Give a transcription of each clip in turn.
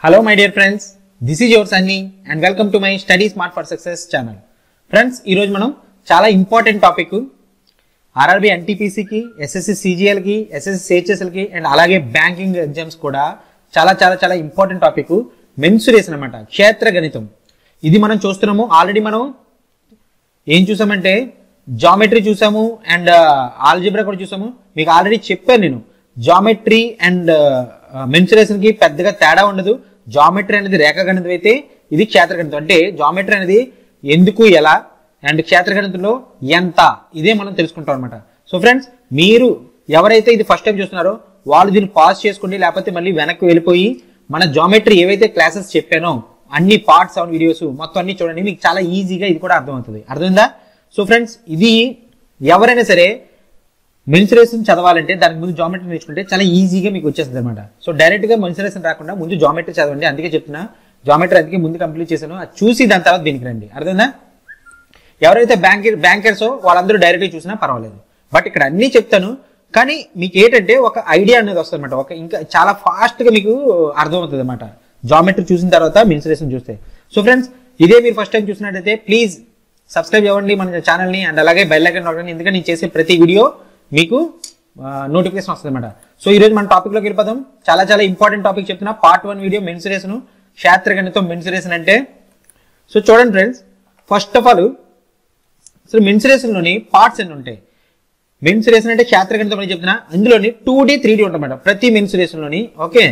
Hello, my dear friends. This is your Sunny and welcome to my Study Smart for Success channel friends ఈరోజు మనం చాలా important topic RRB ఎన్టీపీసీకి SSC సిజిఎల్కి SSC సిహెచ్ఎస్ఎల్కి and అలాగే banking exams కూడా చాలా చాలా చాలా ఇంపార్టెంట్ టాపిక్ మెన్సురేషన్ అనమాట క్షేత్ర గణితం ఇది మనం చూస్తున్నాము ఆల్రెడీ మనం ఏం చూసామంటే జామెట్రీ చూసాము అండ్ ఆల్జిబ్రా కూడా చూసాము మీకు ఆల్రెడీ చెప్పాను నేను జామెట్రీ అండ్ మెన్సురేషన్ కి పెద్దగా తేడా ఉండదు జామెట్రీ అనేది రేఖాగణితం అయితే ఇది క్షేత్రగణితం అంటే జామెట్రీ అనేది ఎందుకు ఎలా అండ్ క్షేత్రగణితంలో ఎంత ఇదే మనం తెలుసుకుంటాం అనమాట సో ఫ్రెండ్స్ మీరు ఎవరైతే ఇది ఫస్ట్ టైం చూస్తున్నారో వాళ్ళు దీన్ని పాస్ చేసుకోండి లేకపోతే మళ్ళీ వెనక్కి వెళ్ళిపోయి మన జామెట్రీ ఏవైతే క్లాసెస్ చెప్పానో అన్ని పార్ట్స్ ఆన్ వీడియోస్ మొత్తం అన్ని చూడండి మీకు చాలా ఈజీగా ఇది కూడా అర్థమవుతుంది అర్థమైందా సో ఫ్రెండ్స్ ఇది ఎవరైనా సరే మెన్సురేషన్ చదవాలంటే దానికి ముందు జామెట్రీ నేర్చుకుంటే చాలా ఈజీగా మీకు వచ్చేస్తుంది అనమాట సో డైరెక్ట్ గా మెన్సురేషన్ రాకుండా ముందు జామెట్రీ చదవండి అందుకే చెప్తున్నా జామెట్రీ అందుకే ముందు కంప్లీట్ చేశాను అది చూసి దాని తర్వాత దీనికి రండి అర్థమైందా ఎవరైతే బ్యాంకర్ బ్యాంకర్స్ వాళ్ళందరూ డైరెక్ట్గా చూసినా పర్వాలేదు బట్ ఇక్కడ అన్నీ చెప్తాను కానీ మీకు ఏంటంటే ఒక ఐడియా అనేది వస్తుంది అనమాట ఒక ఇంకా చాలా ఫాస్ట్గా మీకు అర్థమవుతుంది అనమాట జామెట్రీ చూసిన తర్వాత మెన్సురేషన్ చూస్తే సో ఫ్రెండ్స్ ఇదే మీరు ఫస్ట్ టైం చూసినట్టయితే ప్లీజ్ సబ్స్క్రైబ్ అవ్వండి మన ఛానల్ని అండ్ అలాగే బెల్ ఐకన్ నొక్కండి ఎందుకంటే నేను చేసే ప్రతి వీడియో మీకు నోటిఫికేషన్ వస్తుంది అనమాట సో ఈరోజు మన టాపిక్లోకి వెళ్ళిపోదాం చాలా చాలా ఇంపార్టెంట్ టాపిక్ చెప్తున్నా పార్ట్ వన్ వీడియో మెన్సురేషన్ క్షేత్రగణితం మెన్సురేషన్ అంటే సో చూడండి ఫ్రెండ్స్ ఫస్ట్ ఆఫ్ ఆల్ అసలు మెన్సురేషన్లోని పార్ట్స్ ఎన్ని ఉంటాయి మెన్సురేషన్ అంటే క్షేత్రగణితం అని చెప్తున్నా అందులోని టూ డి త్రీ డి ఉంటాయన్నమాట ప్రతి మెన్సురేషన్లోని okay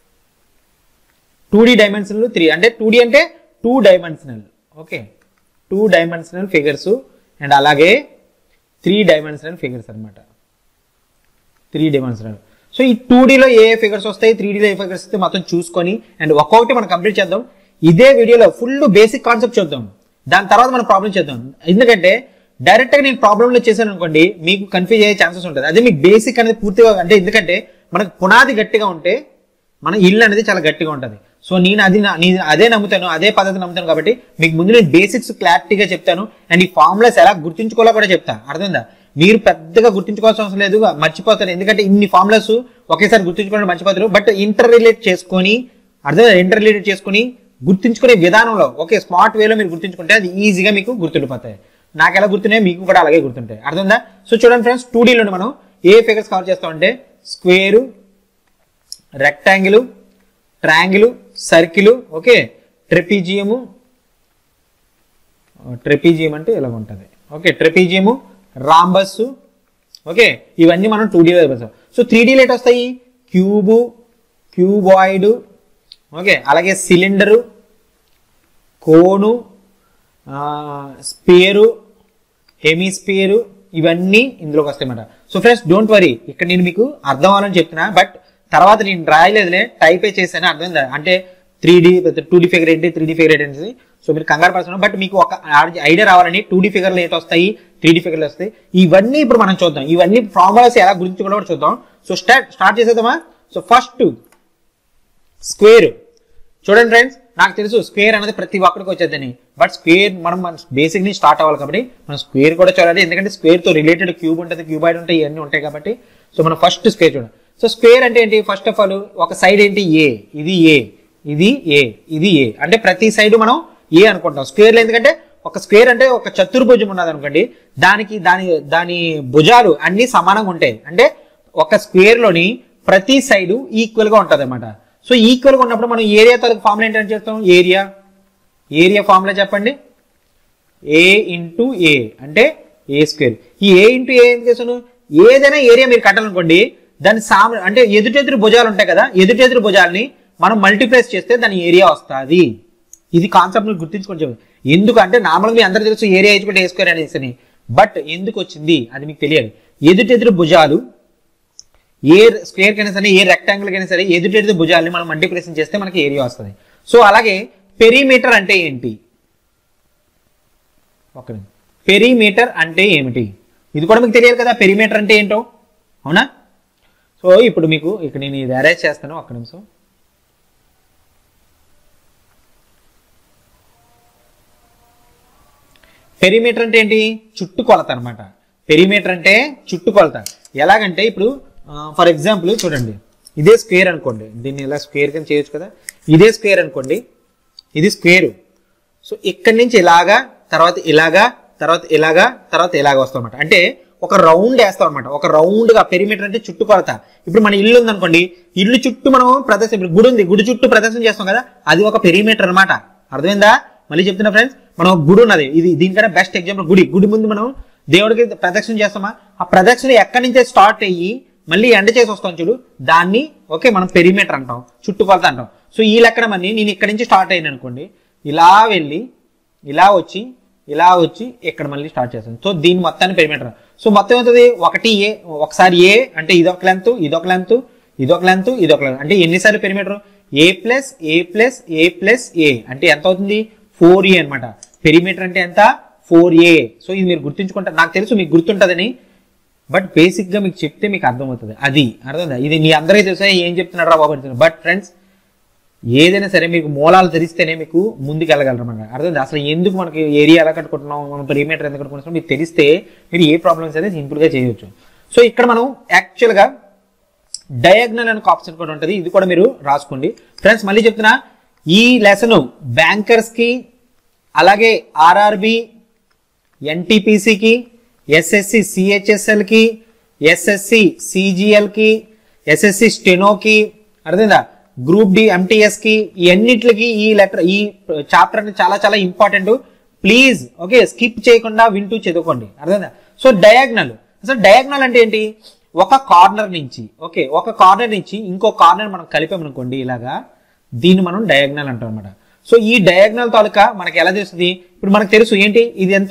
two D dimensional three అంటే టూ డి అంటే two dimensional okay two dimensional figures and అలాగే త్రీ డైమెన్షనల్ ఫిగర్స్ అనమాట త్రీ డైమెన్షనల్ సో ఈ టూ డీలో ఏ ఫిగర్స్ వస్తాయి త్రీ డీలో ఏ ఫిగర్స్ వస్తాయి మొత్తం చూసుకొని అండ్ ఒక్కొక్కటి మనం కంప్లీట్ చేద్దాం ఇదే వీడియోలో ఫుల్ బేసిక్ కాన్సెప్ట్ చూద్దాం దాని తర్వాత మనం ప్రాబ్లం చేద్దాం ఎందుకంటే డైరెక్ట్ గా నేను ప్రాబ్లంలో చేశాను అనుకోండి మీకు కన్ఫ్యూజ్ అయ్యే ఛాన్సెస్ ఉంటుంది అదే మీకు బేసిక్ అనేది పూర్తిగా అంటే ఎందుకంటే మనకు పునాది గట్టిగా ఉంటే మన ఇల్లు అనేది చాలా గట్టిగా ఉంటుంది సో నేను అది నా- నేను అదే నమ్ముతాను అదే పద్ధతి నమ్ముతాను కాబట్టి మీకు ముందు నేను బేసిక్స్ క్లారిటీగా చెప్తాను అండ్ ఈ ఫార్ములాస్ ఎలా గుర్తుంచుకోవాలో కూడా చెప్తాను అర్థమైందా మీరు పెద్దగా గుర్తుంచుకోవాల్సిన అవసరం లేదు మర్చిపోతారు ఎందుకంటే ఇన్ని ఫార్ములాస్ ఒకేసారి గుర్తుంచుకోవడం మర్చిపోతారు బట్ ఇంటర్ రిలేట్ చేసుకొని అర్థమైందా ఇంటర్ రిలేట్ చేసుకొని గుర్తుంచుకునే విధానంలో ఓకే స్మార్ట్ వేలో మీరు గుర్తుంచుకుంటే అది ఈజీగా మీకు గుర్తుండిపోతాయి నాకు ఎలా గుర్తున్నాయి మీకు కూడా అలాగే గుర్తుంటాయి అర్థమైందా సో చూడండి ఫ్రెండ్స్ టూ డీలో మనం ఏ ఫిగర్స్ కవర్ చేస్తామంటే square rectangle triangle circle okay trapezium trapezium అంటే ఇలా ఉంటుంది ఓకే ట్రెపీజియము రాంబస్ ఓకే ఇవన్నీ మనం టూ డీలో చూస్తాం సో త్రీ డీలో ఎట్ వస్తాయి క్యూబు క్యూబాయిడ్ ఓకే అలాగే సిలిండరు కోను స్పేరు హెమిస్పియరు ఇవన్నీ ఇందులోకి వస్తాయి అన్నమాట సో ఫ్రెండ్స్ డోంట్ వరీ ఇక్కడ నేను మీకు అర్థం అవ్వాలని చెప్తున్నా బట్ తర్వాత నేను రాయలేదులే టైపే చేశాను అర్థమైందా అంటే three D two D figure ఏంటి త్రీ డి ఫిగర్ ఏంటి అనేది సో మీరు కంగారు పడుతున్నాం బట్ మీకు ఒక ఐడియా రావాలని టూ డి ఫిగర్లు ఏంటి వస్తాయి త్రీ డి ఫిగర్లు వస్తాయి ఇవన్నీ ఇప్పుడు మనం చూద్దాం ఇవన్నీ ఫార్ములాస్ ఎలా గుర్తుంచుకోవడం కూడా చూద్దాం సో స్టార్ట్ స్టార్ట్ చేసేద్దామా సో ఫస్ట్ స్క్వేర్ చూడండి ఫ్రెండ్స్ నాకు తెలుసు స్క్వేర్ అనేది ప్రతి ఒక్కరికి వచ్చేదని బట్ స్క్వేర్ మనం మన బేసిక్ ని స్టార్ట్ అవ్వాలి కాబట్టి మనం స్క్వేర్ కూడా చూడాలి ఎందుకంటే స్క్వేర్ తో రిలేటెడ్ క్యూబ్ ఉంటుంది క్యూబాయిడ్ ఉంటాయి ఇవన్నీ ఉంటాయి కాబట్టి సో మనం ఫస్ట్ స్క్వేర్ చూడండి సో స్క్వేర్ అంటే ఏంటి ఫస్ట్ ఆఫ్ ఆల్ ఒక సైడ్ ఏంటి ఏ ఇది ఏ ఇది ఏ ఇది ఏ అంటే ప్రతి సైడ్ మనం ఏ అనుకుంటాం స్క్వేర్ ఎందుకంటే ఒక స్క్వేర్ అంటే ఒక చతుర్భుజం ఉన్నది అనుకోండి దానికి దాని దాని భుజాలు అన్ని సమానంగా ఉంటాయి అంటే ఒక స్క్వేర్ లోని ప్రతి సైడ్ ఈక్వల్ గా ఉంటది అనమాట సో ఈక్వల్ గా ఉన్నప్పుడు మనం ఏరియా తాలూకు ఫార్ములా ఏంటని చెప్తాం ఏరియా ఏరియా ఫార్ములా చెప్పండి ఏ ఇంటూ ఏ అంటే ఏ స్క్వేర్ ఈ ఏ ఇంటూ ఏ ఎందుకు చేస్తాను ఏదైనా ఏరియా మీరు కట్టాలనుకోండి దాని సామ అంటే ఎదుటెదురు భుజాలు ఉంటాయి కదా ఎదుటెదురు భుజాలని మనం మల్టీప్లైస్ చేస్తే దాని ఏరియా వస్తుంది ఇది కాన్సెప్ట్ మీరు గుర్తించుకొని చెప్పండి ఎందుకంటే నార్మల్గా మీ అందరూ తెలుసు ఏరియా వేసుకుంటే ఏ స్క్వేర్ అనేసి బట్ ఎందుకు వచ్చింది అది మీకు తెలియాలి ఎదుటెదురు భుజాలు ఏ స్క్వేర్ కైనా సరే ఏ రెక్టాంగిల్ కైనా సరే ఎదుటెదురు భుజాలని మనం మల్టిప్లికేషన్ చేస్తే మనకి ఏరియా వస్తుంది సో అలాగే పెరిమీటర్ అంటే ఏంటి ఒక పెరిమీటర్ అంటే ఏమిటి ఇది కూడా మీకు తెలియాలి కదా పెరిమీటర్ అంటే ఏంటో అవునా సో ఇప్పుడు మీకు ఇక్కడ నేను ఇది అరేంజ్ చేస్తాను ఒక్క నిమిషం పెరిమీటర్ అంటే ఏంటి చుట్టుకొలత అనమాట పెరిమీటర్ అంటే చుట్టుకొలత ఎలాగంటే ఇప్పుడు ఫర్ ఎగ్జాంపుల్ చూడండి ఇదే స్క్వేర్ అనుకోండి దీన్ని ఇలా స్క్వేర్ కింద చేయొచ్చు కదా ఇదే స్క్వేర్ అనుకోండి ఇది స్క్వేర్ సో ఇక్కడి నుంచి ఇలాగా తర్వాత ఇలాగా తర్వాత ఇలాగా తర్వాత ఇలాగా వస్తాం అనమాట అంటే ఒక రౌండ్ వేస్తాం అనమాట ఒక రౌండ్ గా పెరిమీటర్ అంటే చుట్టుకొలత ఇప్పుడు మన ఇల్లు ఉందనుకోండి ఇల్లు చుట్టూ మనం ప్రదర్శన ఇప్పుడు గుడి ఉంది గుడి చుట్టూ ప్రదర్శన చేస్తాం కదా అది ఒక పెరిమీటర్ అన్నమాట అర్థమైందా మళ్ళీ చెప్తున్నా ఫ్రెండ్స్ మనం ఒక గుడి ఉన్నది ఇది దీనికన్నా బెస్ట్ ఎగ్జాంపుల్ గుడి గుడి ముందు మనం దేవుడికి ప్రదక్షిణ చేస్తామా ఆ ప్రదక్షిణ ఎక్కడి నుంచే స్టార్ట్ అయ్యి మళ్ళీ ఎండ చేసి వస్తాం చూడు దాన్ని ఓకే మనం పెరిమీటర్ అంటాం చుట్టుకొలత అంటాం సో ఈ లెక్కన మని నేను ఇక్కడి నుంచి స్టార్ట్ అయ్యాను అనుకోండి ఇలా వెళ్ళి ఇలా వచ్చి ఇలా వచ్చి ఇక్కడ మళ్ళీ స్టార్ట్ చేస్తాను సో దీని మొత్తాన్ని పెరిమీటర్ సో మొత్తం అవుతుంది ఒకటి ఏ ఒకసారి ఏ అంటే ఇదొక లెంత్ ఇదొక లెంత్ ఇదొక లెంత్ ఇదొక లెంత్ అంటే ఎన్నిసార్లు perimeter A plus A plus A plus A అంటే ఎంత అవుతుంది ఫోర్ ఏ అనమాట పెరిమీటర్ అంటే ఎంత ఫోర్ ఏ సో ఇది మీరు గుర్తుంచుకుంటారు నాకు తెలుసు మీకు గుర్తుంటుందని బట్ బేసిక్ గా మీకు చెప్తే మీకు అర్థమవుతుంది అది అర్థమైందా ఇది మీ అందరికీ తెలుసా ఏం చెప్తున్నాడు రా బాబు బట్ ఫ్రెండ్స్ ఏదైనా సరే మీకు మూలాలు తెలిస్తేనే మీకు ముందుకు వెళ్ళగలరు అనమాట అర్థం అసలు ఎందుకు మనకి ఏరియా ఎలా కట్టుకుంటున్నాం మనం పెరిమీటర్ ఎందుకు కట్టుకుంటున్నాం మీకు తెలిస్తే మీరు ఏ ప్రాబ్లమ్స్ అయితే సింపుల్ గా చేయొచ్చు సో ఇక్కడ మనం యాక్చువల్ గా డయాగ్నల్ అనే ఆప్షన్ కూడా ఉంటుంది ఇది కూడా మీరు రాసుకోండి ఫ్రెండ్స్ మళ్ళీ చెప్తున్నా ఈ లెసన్ బ్యాంకర్స్ కి అలాగే ఆర్ఆర్బి ఎన్టీపీసీకి ఎస్ఎస్సి సిహెచ్ఎస్ఎల్ కి ఎస్ఎస్సి సిజిఎల్ కి ఎస్ఎస్సి స్టెనోకి అర్థమైందా గ్రూప్ డి ఎంటీఎస్ కి ఈ అన్నిటికి ఈ లెటర్ ఈ చాప్టర్ అనేది చాలా చాలా ఇంపార్టెంట్ ప్లీజ్ ఓకే స్కిప్ చేయకుండా వింటూ చదువుకోండి అర్థమైందా సో డయాగ్నల్ అసలు డయాగ్నల్ అంటే ఏంటి ఒక కార్నర్ నుంచి ఓకే ఒక కార్నర్ నుంచి ఇంకో కార్నర్ మనం కలిపామనుకోండి ఇలాగా దీన్ని మనం డయాగ్నల్ అంటాం అనమాట సో ఈ డయాగ్నల్ తాలూకా మనకి ఎలా తెలుస్తుంది ఇప్పుడు మనకు తెలుసు ఏంటి ఇది ఎంత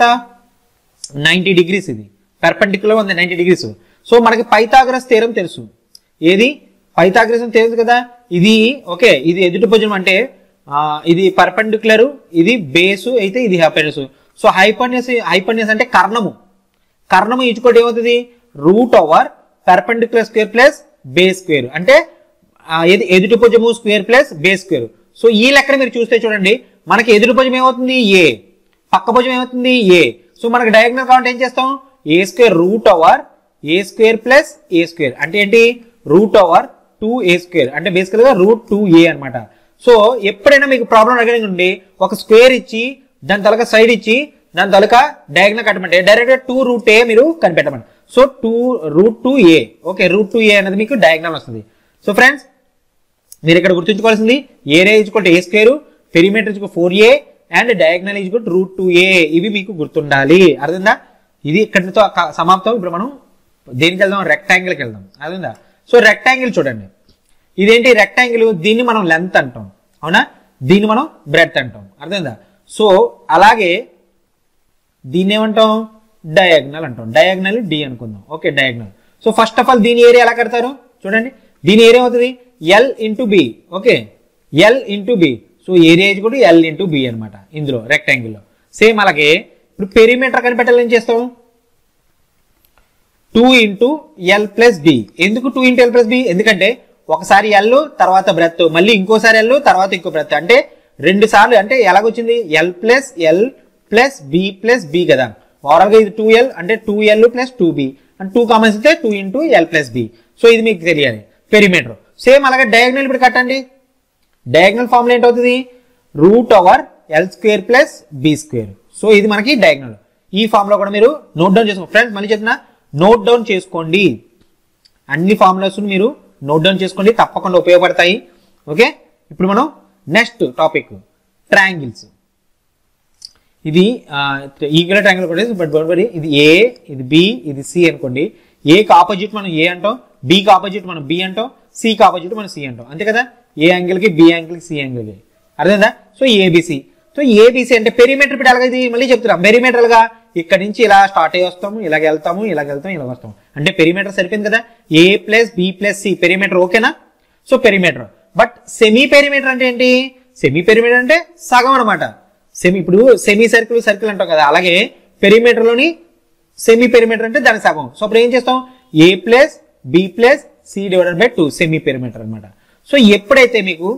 నైంటీ డిగ్రీస్ ఇది పెర్పెండిక్యులర్ ఉంది నైంటీ డిగ్రీస్ సో మనకి పైథాగరస్ తీరం తెలుసు ఏది పైథాగరస్ అని తెలుసు కదా ఇది ఓకే ఇది ఎదుటి భుజం అంటే ఆ, ఇది పర్పెండిక్యులర్ ఇది బేసు అయితే ఇది హైపర్నస్ సో హైపర్నస్ హైపర్నస్ అంటే కర్ణము కర్ణము ఇచ్చుకోటి ఏమవుతుంది root over perpendicular square plus base square అంటే ఆ, ఎదు ఎదుటి భుజము square plus base square so ఈ లెక్కన మీరు చూస్తే చూడండి మనకి ఎదుటి భుజం ఏమవుతుంది ఏ పక్క భుజం ఏమవుతుంది ఏ సో మనకి డయాగ్నల్ కావాలంటే ఏం చేస్తాం A square root over A square plus A square అంటే ఏంటి root over two A square అంటే బేసికల్ గా రూట్ టూ ఏ అనమాట సో ఎప్పుడైనా మీకు ప్రాబ్లం అడగడం ఉండి ఒక స్క్వేర్ ఇచ్చి దాని తలక సైడ్ ఇచ్చి దాని తలక డయాగ్నల్ కట్టమంటే డైరెక్ట్ గా టూ రూట్ ఏ మీరు కనిపెట్టమండి so two root two A okay root two A అనేది మీకు డయాగ్నల్ వస్తుంది సో ఫ్రెండ్స్ మీరు ఇక్కడ గుర్తుంచుకోవాల్సింది area equal A square perimeter equal four A and diagonal equal root two A ఇవి మీకు గుర్తుండాలి అర్థందా ఇది ఇక్కడితో క- సమాప్తం ఇప్పుడు మనం దేనికి వెళ్దాం రెక్టాంగిల్కి వెళ్దాం అర్థందా సో రెక్టాంగిల్ చూడండి ఇదేంటి రెక్టాంగిల్ దీన్ని మనం లెంత్ అంటాం అవునా దీన్ని మనం బ్రెడ్త్ అంటాం అర్థమైందా సో అలాగే దీన్ని ఏమంటాం డయాగ్నల్ అంటాం డయాగ్నల్ డి అనుకుందాం okay diagonal so first of all దీని ఏరియా ఎలా కడతారు చూడండి దీని ఏరియా అవుతుంది L into B okay L into B so area కూడా ఎల్ ఇంటూ బి అనమాట ఇందులో రెక్టాంగిల్లో సేమ్ అలాగే ఇప్పుడు పెరిమీటర్ కనిపెట్టాలి ఏం చేస్తాం two into L plus B ఎందుకు two into L plus B ఎందుకంటే ఒకసారి ఎల్ తర్వాత బ్రెత్ మళ్ళీ ఇంకోసారి ఎల్ తర్వాత ఇంకో బ్రెత్ అంటే రెండు సార్లు అంటే ఎలాగొచ్చింది L plus L plus B plus B కదా ఓవరాల్ గా ఇది టూ ఎల్ అంటే two L plus two B అంటే టూ కామన్స్ ఇస్తే two into L plus B so ఇది మీకు తెలియాలి పెరిమీటర్ సేమ్ అలాగే డయాగ్నల్ ఇప్పుడు కట్టండి డయాగ్నల్ ఫార్ములా ఏంటవుతుంది root over L square plus B square so ఇది మనకి డయాగ్నల్ ఈ ఫార్ములా కూడా మీరు నోట్ డౌన్ చేసుకోండి ఫ్రెండ్స్ మళ్ళీ చెప్తున్నా నోట్ డౌన్ చేసుకోండి అన్ని ఫార్ములాస్ మీరు నోట్ డౌన్ చేసుకోండి తప్పకుండా ఉపయోగపడతాయి ఓకే ఇప్పుడు మనం నెక్స్ట్ టాపిక్ ట్రయాంగిల్స్ ఇది ఈక్వల్ ట్రయాంగిల్ కూడా బట్ డోంట్ వరీ ఇది ఏ ఇది బి ఇది సి అనుకోండి ఏకి ఆపోజిట్ మనం ఏ అంటాం బికి ఆపోజిట్ మనం బి అంటాం సికి ఆపోజిట్ మనం సి అంటాం అంతే కదా ఏ యాంగిల్ కి బి యాంగిల్ కి సి యాంగిల్ కి అర్థమైందా సో ఏబిసి సో ఏబిసి అంటే పెరిమీటర్ ఇప్పుడు ఎలాగ ఇది మళ్ళీ చెప్తున్నాం పెరిమీటర్ గా ఇక్కడ నుంచి ఇలా స్టార్ట్ అయ్యి వస్తాము ఇలాగ వెళ్తాము ఇలాగ వెళ్తాం ఇలాగ వస్తాము అంటే పెరిమీటర్ సరిపోయింది కదా A plus B plus C perimeter ఓకేనా so perimeter but semi perimeter అంటే ఏంటి సెమీ పెరిమీటర్ అంటే సగం అనమాట సెమీ ఇప్పుడు సెమీ సర్కిల్ సర్కిల్ అంటాం కదా అలాగే పెరిమీటర్ లోని సెమీ పెరిమీటర్ అంటే దాని సగం సో అప్పుడు ఏం చేస్తాం A plus B plus C divided by two semi perimeter అనమాట సో ఎప్పుడైతే మీకు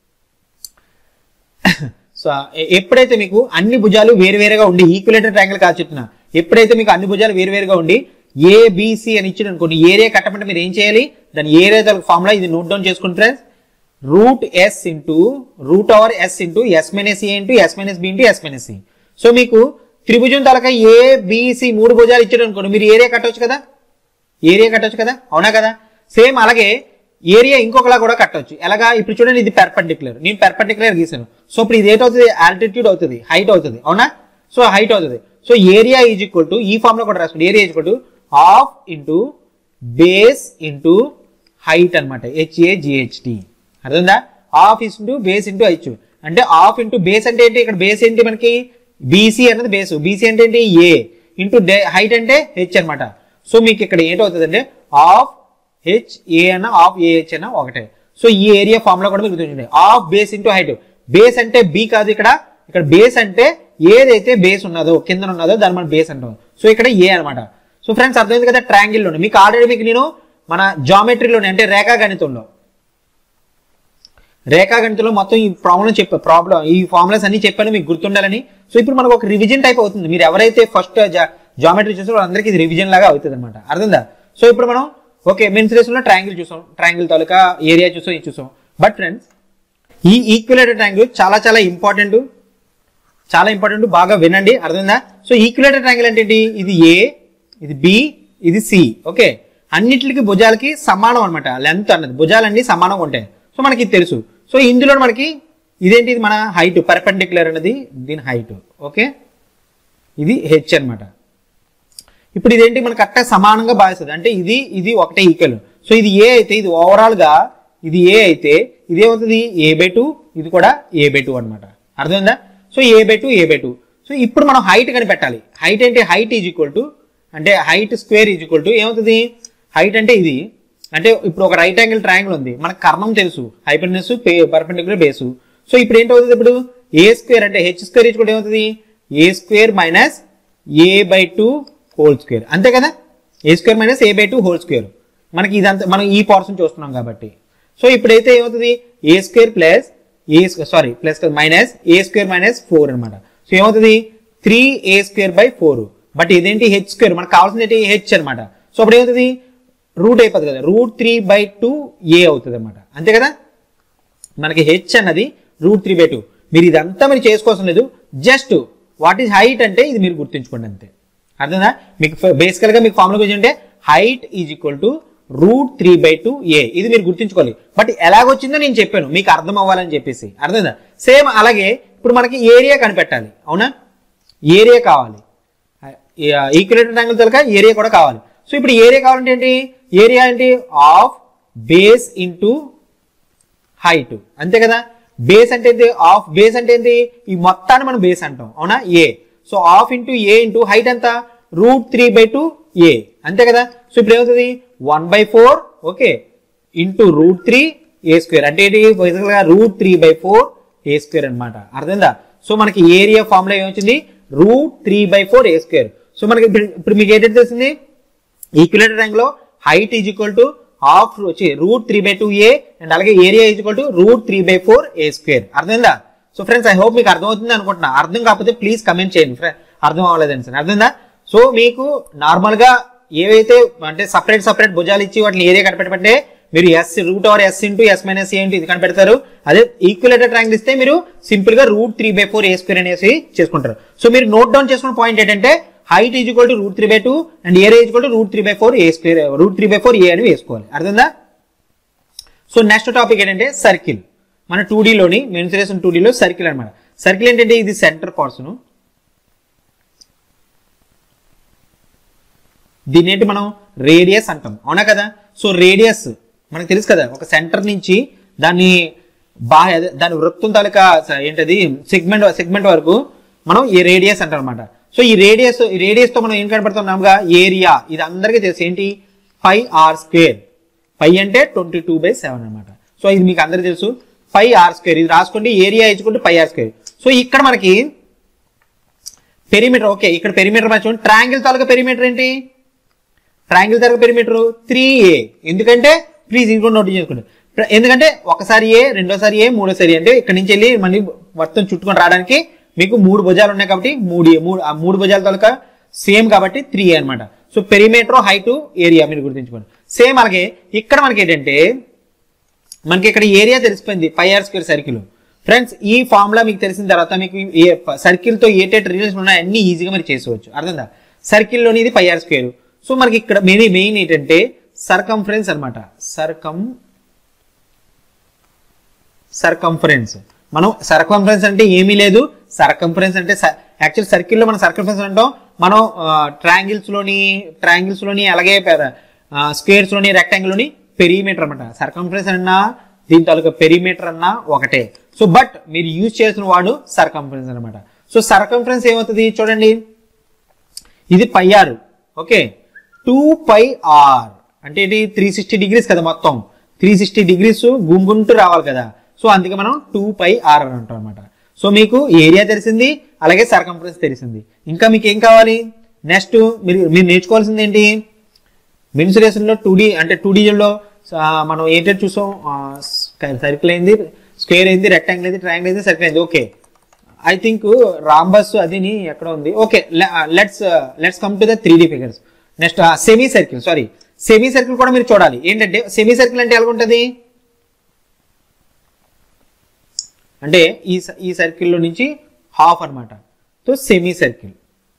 సో ఎ- ఎప్పుడైతే మీకు అన్ని భుజాలు వేరువేరుగా ఉండి ఈక్యులేటర్ ట్రయాంగిల్ కాదు చెప్తున్నా ఎప్పుడైతే మీకు అన్ని భుజాలు వేరువేరుగా ఉండి ఏ బిసి అని ఇచ్చిన అనుకోండి ఏరియా కట్టమంటే మీరు ఏం చేయాలి దాని ఏరియా తాలూకా ఫార్ములా ఇది నోట్ డౌన్ చేసుకుంటే friends root S into root over S into S minus A into S minus B into S minus C so మీకు త్రిభుజం తాలూకా ఏ బిసి మూడు భుజాలు ఇచ్చాడు అనుకోండి మీరు ఏరియా కట్టవచ్చు కదా ఏరియా కట్టొచ్చు కదా అవునా కదా సేమ్ అలాగే ఏరియా ఇంకొకలా కూడా కట్టొచ్చు ఎలాగా ఇప్పుడు చూడండి ఇది పెర్పెండిక్యులర్ నేను పెర్పెండిక్యులర్ గీసాను సో ఇప్పుడు ఇది ఏటవుతుంది ఆల్టిట్యూడ్ అవుతుంది హైట్ అవుతుంది అవునా సో హైట్ అవుతుంది so area is equal to ఈ ఫామ్ లో కూడా రాసుకోండి area is equal to half into base into height అనమాట హెచ్ఏజిహెచ్టి అర్థందా half is into base into H అంటే హాఫ్ ఇంటూ బేస్ అంటే ఏంటి ఇక్కడ బేస్ ఏంటి మనకి బీసీ అన్నది బేస్ బీసీ అంటే ఏంటి ఏ ఇంటూ హైట్ అంటే హెచ్ అన్నమాట సో మీకు ఇక్కడ ఏంటవుతుంది అంటే హాఫ్ హెచ్ ఏ అన్న హాఫ్ ఏహెచ్ అన్న ఒకటే సో ఈ ఏరియా ఫార్ములా కూడా మీకు గుర్తుంచుకోండి half base into height base అంటే బి కాదు ఇక్కడ ఇక్కడ బేస్ అంటే ఏదైతే బేస్ ఉన్నదో కింద ఉన్నదో దాన్ని మనం బేస్ అంటాం సో ఇక్కడ ఏ అన్నమాట సో ఫ్రెండ్స్ అర్థమైంది కదా triangle లోనే మీకు ఆల్రెడీ మీకు నేను మన జామెట్రీలోనే అంటే రేఖాగణితంలో రేఖాగణితంలో మొత్తం ఈ ప్రాబ్లం చెప్పా ప్రాబ్లం ఈ ఫార్ములాస్ అన్ని చెప్పాను మీకు గుర్తుండాలని సో ఇప్పుడు మనకు ఒక రివిజన్ టైప్ అవుతుంది మీరు ఎవరైతే ఫస్ట్ జామెట్రీ చూసారో అందరికీ ఇది రివిజన్ లాగా అవుతుంది అనమాట అర్థందా సో ఇప్పుడు మనం ఓకే మెన్సురేషన్ లో ట్రయాంగిల్ చూసాం ట్రయాంగిల్ తాలూకా ఏరియా చూసాం ఇది చూసాం బట్ ఫ్రెండ్స్ ఈ ఈక్యులేటర్ ట్రయాంగిల్ చాలా చాలా ఇంపార్టెంట్ చాలా ఇంపార్టెంట్ బాగా వినండి అర్థమైందా సో ఈక్యులేటర్ ట్రయాంగిల్ అంటే ఏంటి ఇది ఏ ఇది బి ఇది సి ఓకే అన్నిటికి భుజాలకి సమానం అనమాట లెంత్ అన్నది భుజాలన్నీ సమానంగా ఉంటాయి సో మనకి ఇది తెలుసు సో ఇందులో మనకి ఇదేంటి ఇది మన హైట్ పర్పెండిక్యులర్ అనేది దీని హైట్ ఓకే ఇది హెచ్ అన్నమాట ఇప్పుడు ఇదేంటి మనకు కరెక్ట్గా సమానంగా భావిస్తుంది అంటే ఇది ఇది ఒకటే ఈక్వల్ సో ఇది ఏ అయితే ఇది ఓవరాల్ గా ఇది ఏ అయితే ఇది ఏమవుతుంది ఏ బై టూ ఇది కూడా ఏ బై టూ అనమాట అర్థమైందా so A by two A by two so ఇప్పుడు మనం హైట్ కనిపెట్టాలి హైట్ అంటే హైట్ ఈజ్ ఈక్వల్ టు అంటే height square is equal to ఏమవుతుంది హైట్ అంటే ఇది అంటే ఇప్పుడు ఒక రైట్ యాంగిల్ ట్రయాంగిల్ ఉంది మనకు కర్ణం తెలుసు హైపెండెన్స్ పర్పెండిక్యులర్ బేసు సో ఇప్పుడు ఏంటవుతుంది ఇప్పుడు ఏ స్క్వేర్ అంటే హెచ్ స్క్వేర్ ఈజ్ కూడా ఏమవుతుంది A square minus A by two whole square అంతే కదా A square minus A by two whole square మనకి ఇదంతా మనం ఈ పోర్షన్ చూస్తున్నాం కాబట్టి సో ఇప్పుడైతే ఏమవుతుంది A square plus A sorry plus minus A square minus four అనమాట సో ఏమవుతుంది three A square by four but ఇదేంటి హెచ్ స్క్వేర్ మనకు కావాల్సింది ఏంటి హెచ్ అనమాట సో అప్పుడు ఏమవుతుంది రూట్ అయిపోతుంది కదా root three by two A అవుతుంది అనమాట అంతే కదా మనకి హెచ్ అన్నది రూట్ త్రీ బై టూ మీరు ఇదంతా మీరు చేసుకోవాల్సిన లేదు జస్ట్ వాట్ ఈజ్ హైట్ అంటే ఇది మీరు గుర్తుంచుకోండి అంతే అర్థందా మీకు బేసికల్ గా మీకు ఫార్ములా గురించి అంటే height is equal to root three by two A ఇది మీరు గుర్తుంచుకోవాలి బట్ ఎలాగొచ్చిందో నేను చెప్పాను మీకు అర్థం అవ్వాలని చెప్పేసి అర్థమైందా సేమ్ అలాగే ఇప్పుడు మనకి ఏరియా కనిపెట్టాలి అవునా ఏరియా కావాలి ఈక్యులేటర్ ట్యాంగిల్ తలక ఏరియా కూడా కావాలి సో ఇప్పుడు ఏరియా కావాలంటే ఏంటి ఏరియా ఏంటి ఆఫ్ బేస్ ఇంటూ హైట్ అంతే కదా బేస్ అంటే ఏంటి ఆఫ్ బేస్ అంటే ఏంటి ఈ మొత్తాన్ని మనం బేస్ అంటాం అవునా A so half into A into height ఎంత root three by two A అంతే కదా సో ఇప్పుడు ఏమవుతుంది one by four okay into root three A square అంటే ఏంటి బేసికల్ గా root three by four A square అనమాట అర్థమైందా సో మనకి ఏరియా ఫార్ములా ఏమొచ్చింది root three by four A square so మనకి ఇప్పుడు ఇప్పుడు మీకు ఏంటంటే తెలిసింది ఈక్యులేటర్ యాంగిల్ లో height is equal to half వచ్చి route three by two A and అలాగే area is equal to root three by four A square అర్థమైందా సో ఫ్రెండ్స్ ఐ హోప్ మీకు అర్థమవుతుంది అనుకుంటున్నా అర్థం కాకపోతే ప్లీజ్ కమెంట్ చేయండి ఫ్రెండ్ అర్థం అవ్వలేదని సార్ అర్థమైందా సో మీకు నార్మల్ గా ఏవైతే అంటే సపరేట్ సపరేట్ భుజాలు ఇచ్చి వాటిని ఏరియా కనిపెట్టమంటే మీరు S root over S into S minus A into ఇది కనిపెడతారు అదే ఈక్యులేటర్ ట్రాంగిల్ ఇస్తే మీరు సింపుల్ గా root three by four A square అనేసి చేసుకుంటారు సో మీరు నోట్ డౌన్ చేసుకున్న పాయింట్ ఏంటంటే height is equal to root three by two and area is equal to root three by four A square root three by four A అని వేసుకోవాలి అర్థందా so next topic ఏంటంటే circle మన two లోని mensuration two లో circle అన్నమాట circle ఏంటంటే ఇది సెంటర్ పర్సన్ దీని ఏంటి మనం రేడియస్ అంటాం అవునా కదా సో రేడియస్ మనకు తెలుసు కదా ఒక సెంటర్ నుంచి దాన్ని బాహ్య అదే దాని వృత్తం తాలూకా స- ఏంటది సెగ్మెంట్ సెగ్మెంట్ వరకు మనం ఈ రేడియస్ అంటాం అనమాట సో ఈ రేడియస్ ఈ రేడియస్ తో మనం ఏం కనపడుతున్నాముగా ఏరియా ఇది అందరికీ తెలుసు ఏంటి ఫైవ్ ఆర్ స్క్వేర్ పై అంటే ట్వంటీ టూ బై సెవెన్ అనమాట సో ఇది మీకు అందరికీ తెలుసు ఫైవ్ ఆర్ స్క్వేర్ ఇది రాసుకోండి ఏరియా ఇచ్చుకుంటే ఫైవ్ ఆర్ స్క్వేర్ సో ఇక్కడ మనకి పెరిమీటర్ ఓకే ఇక్కడ పెరిమీటర్ మనం చూడండి ట్రాంగిల్ తాలూకా పెరిమీటర్ ఏంటి ట్రయాంగిల్ తరగ పెరిమీటర్ త్రీ ఏ ఎందుకంటే ప్లీజ్ ఇంకో నోట్ చేసుకోండి ప్ర- ఎందుకంటే ఒకసారి ఏ రెండోసారి ఏ మూడోసారి ఏ అంటే ఇక్కడ నుంచి వెళ్ళి మళ్ళీ మొత్తం చుట్టుకొని రావడానికి మీకు మూడు భుజాలు ఉన్నాయి కాబట్టి మూడు ఏ మూడు ఆ మూడు భుజాల తాలూకా సేమ్ కాబట్టి త్రీ ఏ అనమాట సో పెరిమీటర్ హైట్ ఏరియా మీరు గుర్తుంచుకోండి సేమ్ అలాగే ఇక్కడ మనకి ఏంటంటే మనకి ఇక్కడ ఏరియా తెలిసిపోయింది pi R square circle friends ఈ ఫార్ములా మీకు తెలిసిన తర్వాత మీకు ఏ సర్కిల్ తో ఏటేట్ రిలేషన్ ఉన్నాయో అన్ని ఈజీగా మీరు చేసుకోవచ్చు అర్థందా సర్కిల్ లోని ఇది ఫైవ్ ఆర్ స్క్వేర్ సో మనకి ఇక్కడ మెయిన్ మెయిన్ ఏంటంటే సర్కంఫరెన్స్ అన్నమాట సర్కం సర్కంఫరెన్స్ మనం సర్కంఫరెన్స్ అంటే ఏమీ లేదు సర్కంఫరెన్స్ అంటే యాక్చువల్ సర్కిల్లో మనం సర్కంఫరెన్స్ అంటాం మనం ట్రయాంగిల్స్ లోని ట్రయాంగిల్స్ లోని అలాగే స్క్వేర్స్ లోని రెక్టాంగిల్ లోని పెరిమీటర్ అనమాట సర్కంఫరెన్స్ అన్నా దీని తాలూకా పెరిమీటర్ అన్నా ఒకటే సో బట్ మీరు యూజ్ చేసిన వాడు సర్కంఫరెన్స్ అనమాట సో సర్కంఫరెన్స్ ఏమవుతుంది చూడండి ఇది pi R okay two pi R అంటే ఇది త్రీ సిక్స్టీ డిగ్రీస్ కదా మొత్తం త్రీ సిక్స్టీ డిగ్రీస్ గుంగుంటూ రావాలి కదా సో అందుకే మనం టూ పై ఆర్ అని అంటాం అనమాట సో మీకు ఏరియా తెలిసింది అలాగే సర్కంఫరెన్స్ తెలిసింది ఇంకా మీకు ఏం కావాలి నెక్స్ట్ మీరు మీరు నేర్చుకోవాల్సింది ఏంటి మెన్సురేషన్ లో టూ డి అంటే టూ లో మనం ఏంటంటే చూసాం సర్కిల్ అయింది స్క్వేర్ అయింది రెక్టాంగిల్ అయింది ట్రయాంగిల్ అయింది సర్కిల్ అయింది ఓకే ఐ థింక్ రాంబస్ అదిని ఎక్కడ ఉంది okay let's let's come to the three D figures next semicircle sorry semicircle కూడా మీరు చూడాలి ఏంటంటే సెమీ సర్కిల్ అంటే ఎలా ఉంటుంది అంటే ఈ స- ఈ సర్కిల్లో నుంచి హాఫ్ అన్నమాట so semicircle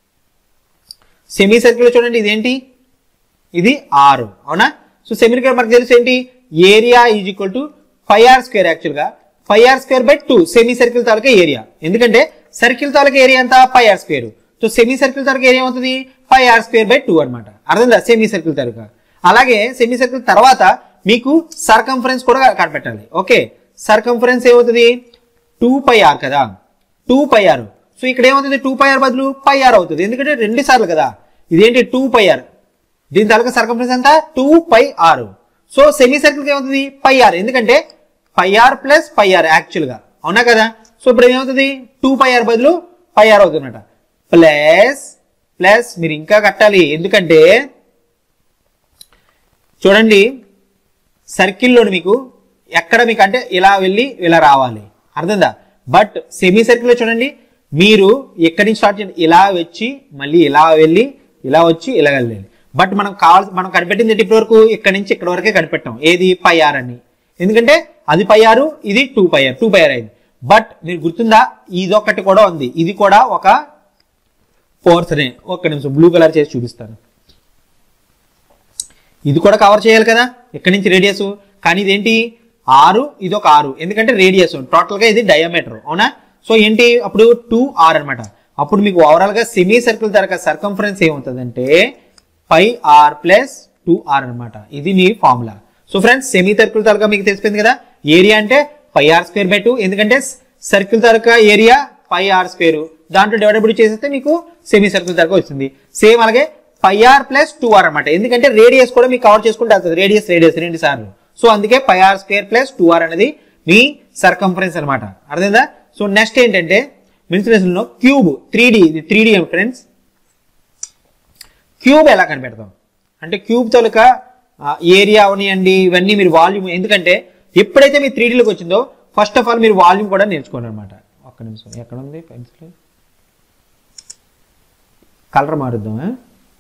semicircle చూడండి ఇదేంటి ఇది ఆరు అవునా సో సెమీ సర్కిల్ మనకు తెలుసు ఏంటి area is equal to pi R square actual గా pi R square by two semicircle తాలూకా ఏరియా ఎందుకంటే సర్కిల్ తాలూకా ఏరియా అంతా pi R square so semicircle తాలూకా ఏరియా అవుతుంది pi R square by two అనమాట అర్థందా సెమీ సర్కిల్ తాలూకా అలాగే సెమీ సర్కిల్ తర్వాత మీకు సర్కంఫరెన్స్ కూడా కనిపెట్టాలి ఓకే సర్కంఫరెన్స్ ఏమవుతుంది టూ పై ఆర్ కదా టూ పై ఆర్ సో ఇక్కడ ఏమవుతుంది టూ పై ఆర్ బదులు పై ఆర్ అవుతుంది ఎందుకంటే రెండు సార్లు కదా ఇదేంటి టూ పై ఆర్ దీని తాలూకా సర్కంఫరెన్స్ అంతా two pi R so semicircle ఏమవుతుంది పై ఆర్ ఎందుకంటే pi are plus pi R actual గా అవునా కదా సో ఇప్పుడు ఏమవుతుంది టూ పై ఆర్ బదులు పై ఆర్ అవుతుంది అనమాట ప్లస్ ప్లస్ మీరు ఇంకా కట్టాలి ఎందుకంటే చూడండి సర్కిల్లోని మీకు ఎక్కడ మీకు అంటే ఇలా వెళ్ళి ఇలా రావాలి అర్థందా బట్ సెమీ సర్కిల్లో చూడండి మీరు ఎక్కడి నుంచి స్టార్ట్ చేయండి ఇలా వచ్చి మళ్ళీ ఇలా వెళ్ళి ఇలా వచ్చి ఇలా వెళ్ళాలి బట్ మనం కావాల్సి మనం కనిపెట్టింది ఏంటి ఇప్పటి వరకు ఇక్కడ నుంచి ఇక్కడ వరకే కనిపెట్టాం ఏది పై ఆర్ అని ఎందుకంటే అది పై ఆరు ఇది two pi R two pi R అయింది బట్ మీరు గుర్తుందా ఇదొకటి కూడా ఉంది ఇది కూడా ఒక ఫోర్త్ నే ఒక్క నిమిషం బ్లూ కలర్ చేసి చూపిస్తాను ఇది కూడా కవర్ చేయాలి కదా ఎక్కడి నుంచి రేడియస్ కానీ ఇదేంటి ఆరు ఇది ఒక ఆరు ఎందుకంటే రేడియస్ టోటల్ గా ఇది డయామీటర్ అవునా సో ఏంటి అప్పుడు టూ ఆర్ అన్నమాట అప్పుడు మీకు ఓవరాల్ గా సెమీ సర్కిల్ తరగ సర్కంఫరెన్స్ ఏమవుతుందంటే pi R plus two R అనమాట ఇది మీ formula so friends semicircle తరగ మీకు తెలిసిపోయింది కదా ఏరియా అంటే pi R square by two ఎందుకంటే సర్కిల్ తరగ ఏరియా ఫైవ్ ఆర్ స్క్వేర్ దాంట్లో డివైడబుల్ చేసేస్తే మీకు సెమీ సర్కిల్ తరగ వస్తుంది సేమ్ అలాగే pi R plus two R అనమాట ఎందుకంటే రేడియస్ కూడా మీకు కవర్ చేసుకుంటే వెళ్తుంది రేడియస్ రేడియస్ రెండు సార్లు సో అందుకే pi R square plus two R అనేది మీ సర్కంఫరెన్స్ అనమాట అర్థమైందా సో నెక్స్ట్ ఏంటంటే మెన్సురేషన్ లో క్యూబ్ త్రీ డి ఇది త్రీ డి ఫ్రెండ్స్ క్యూబ్ ఎలా కనిపెడతాం అంటే క్యూబ్ తాలూకా ఏరియా అవనియండి ఇవన్నీ మీరు వాల్యూమ్ ఎందుకంటే ఎప్పుడైతే మీ త్రీ లోకి వచ్చిందో ఫస్ట్ ఆఫ్ ఆల్ మీరు వాల్యూమ్ కూడా నేర్చుకోండి అనమాట ఒక్క నిమిషం ఎక్కడ ఉంది పెన్సిల్ కలర్ మారుద్దాం ఆ?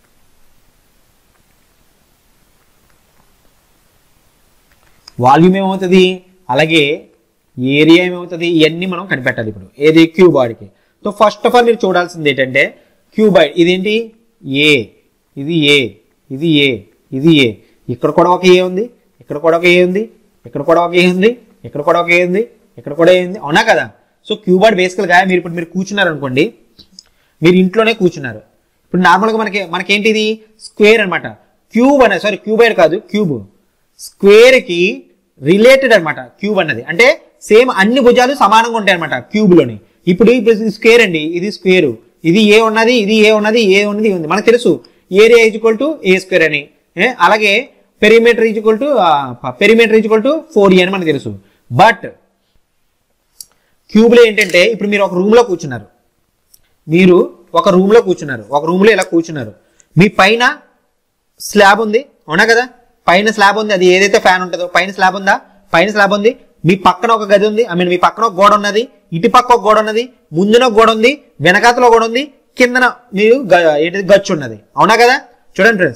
వాల్యూమ్ ఏమవుతుంది అలాగే ఏరియా ఏమవుతుంది ఇవన్నీ మనం కనిపెట్టాలి ఇప్పుడు ఏది క్యూబాయిడ్కి సో ఫస్ట్ ఆఫ్ ఆల్ మీరు చూడాల్సింది ఏంటంటే క్యూబాయిడ్ ఇదేంటి ఏ ఇది ఏ ఇది ఏ ఇది ఏ ఇక్కడ కూడా ఒక ఏ ఉంది ఇక్కడ కూడా ఒక ఏ ఉంది ఇక్కడ కూడా ఒక ఏ ఉంది ఇక్కడ కూడా ఒక ఏ ఉంది ఇక్కడ కూడా ఏ ఉంది అవునా కదా సో క్యూబాయిడ్ బేసికల్గా మీరు ఇప్పుడు మీరు కూర్చున్నారు అనుకోండి మీరు ఇంట్లోనే కూర్చున్నారు ఇప్పుడు నార్మల్గా మనకి మనకేంటిది స్క్వేర్ అన్నమాట క్యూబ్ అనే సారీ క్యూబైడ్ కాదు క్యూబ్ స్క్వేర్ కి రిలేటెడ్ అన్నమాట క్యూబ్ అన్నది అంటే సేమ్ అన్ని భుజాలు సమానంగా ఉంటాయి అనమాట క్యూబ్ లోని ఇప్పుడు ఇప్పుడు స్క్వేర్ అండి ఇది స్క్వేర్ ఇది ఏ ఉన్నది ఇది ఏ ఉన్నది ఏ ఉన్నది ఉంది మనకు తెలుసు area is equal to A square అని ఏ, అలాగే perimeter is equal to perimeter is equal to four అని మనకు తెలుసు బట్ క్యూబ్ లో ఏంటంటే ఇప్పుడు మీరు ఒక రూమ్ లో కూర్చున్నారు మీరు ఒక రూమ్ లో కూర్చున్నారు ఒక రూమ్ లో ఇలా కూర్చున్నారు మీ పైన స్లాబ్ ఉంది అవునా కదా పైన స్లాబ్ ఉంది అది ఏదైతే ఫ్యాన్ ఉంటుందో పైన స్లాబ్ ఉందా పైన స్లాబ్ ఉంది మీ పక్కన ఒక గది ఉంది ఐ మీన్ మీ పక్కన ఒక గోడ ఉన్నది ఇటు పక్క ఒక గోడ ఉన్నది ముందున ఒక గోడ ఉంది వెనకాతలో గోడ ఉంది కిందన మీరు గ- ఏంటిది గచ్చు ఉన్నది అవునా కదా చూడండి ఫ్రెండ్స్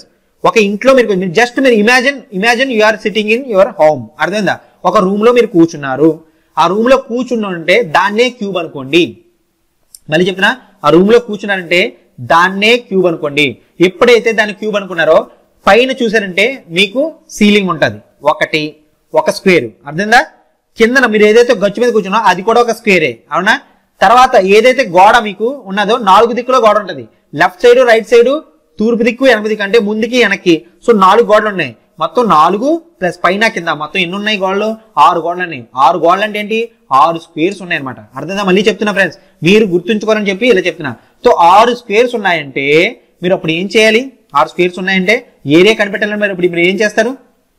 ఒక ఇంట్లో మీరు జస్ట్ మీరు imagine imagine you are sitting in your home అర్థమైందా ఒక రూమ్ లో మీరు కూర్చున్నారు ఆ రూమ్ లో కూర్చున్నారంటే దాన్నే క్యూబ్ అనుకోండి మళ్ళీ చెప్తున్నా ఆ రూమ్ లో కూర్చున్నారంటే దాన్నే క్యూబ్ అనుకోండి ఎప్పుడైతే దాన్ని క్యూబ్ అనుకున్నారో పైన చూసారంటే మీకు సీలింగ్ ఉంటది ఒకటి ఒక స్క్వేర్ అర్థమైందా కిందన మీరు ఏదైతే గచ్చు మీద కూర్చున్నారో అది కూడా ఒక స్క్వేరే అవునా తర్వాత ఏదైతే గోడ మీకు ఉన్నదో నాలుగు దిక్కులో గోడ ఉంటది లెఫ్ట్ సైడ్ రైట్ సైడ్ తూర్పు దిక్కు ఎనభై దిక్కు అంటే ముందుకి వెనక్కి సో నాలుగు గోడలు ఉన్నాయి మొత్తం నాలుగు ప్లస్ పైన కింద మొత్తం ఎన్ని ఉన్నాయి గోడలు ఆరు గోడలు ఉన్నాయి ఆరు గోడలు అంటే ఏంటి ఆరు స్క్వేర్స్ ఉన్నాయి అనమాట అర్థంగా మళ్ళీ చెప్తున్నా ఫ్రెండ్స్ మీరు గుర్తుంచుకోవాలని చెప్పి ఇలా చెప్తున్నా సో ఆరు స్క్వేర్స్ ఉన్నాయంటే మీరు అప్పుడు ఏం చేయాలి ఆరు స్క్వేర్స్ ఉన్నాయంటే ఏరియా కనిపెట్టాలని మరి ఇప్పుడు మీరు ఏం చేస్తారు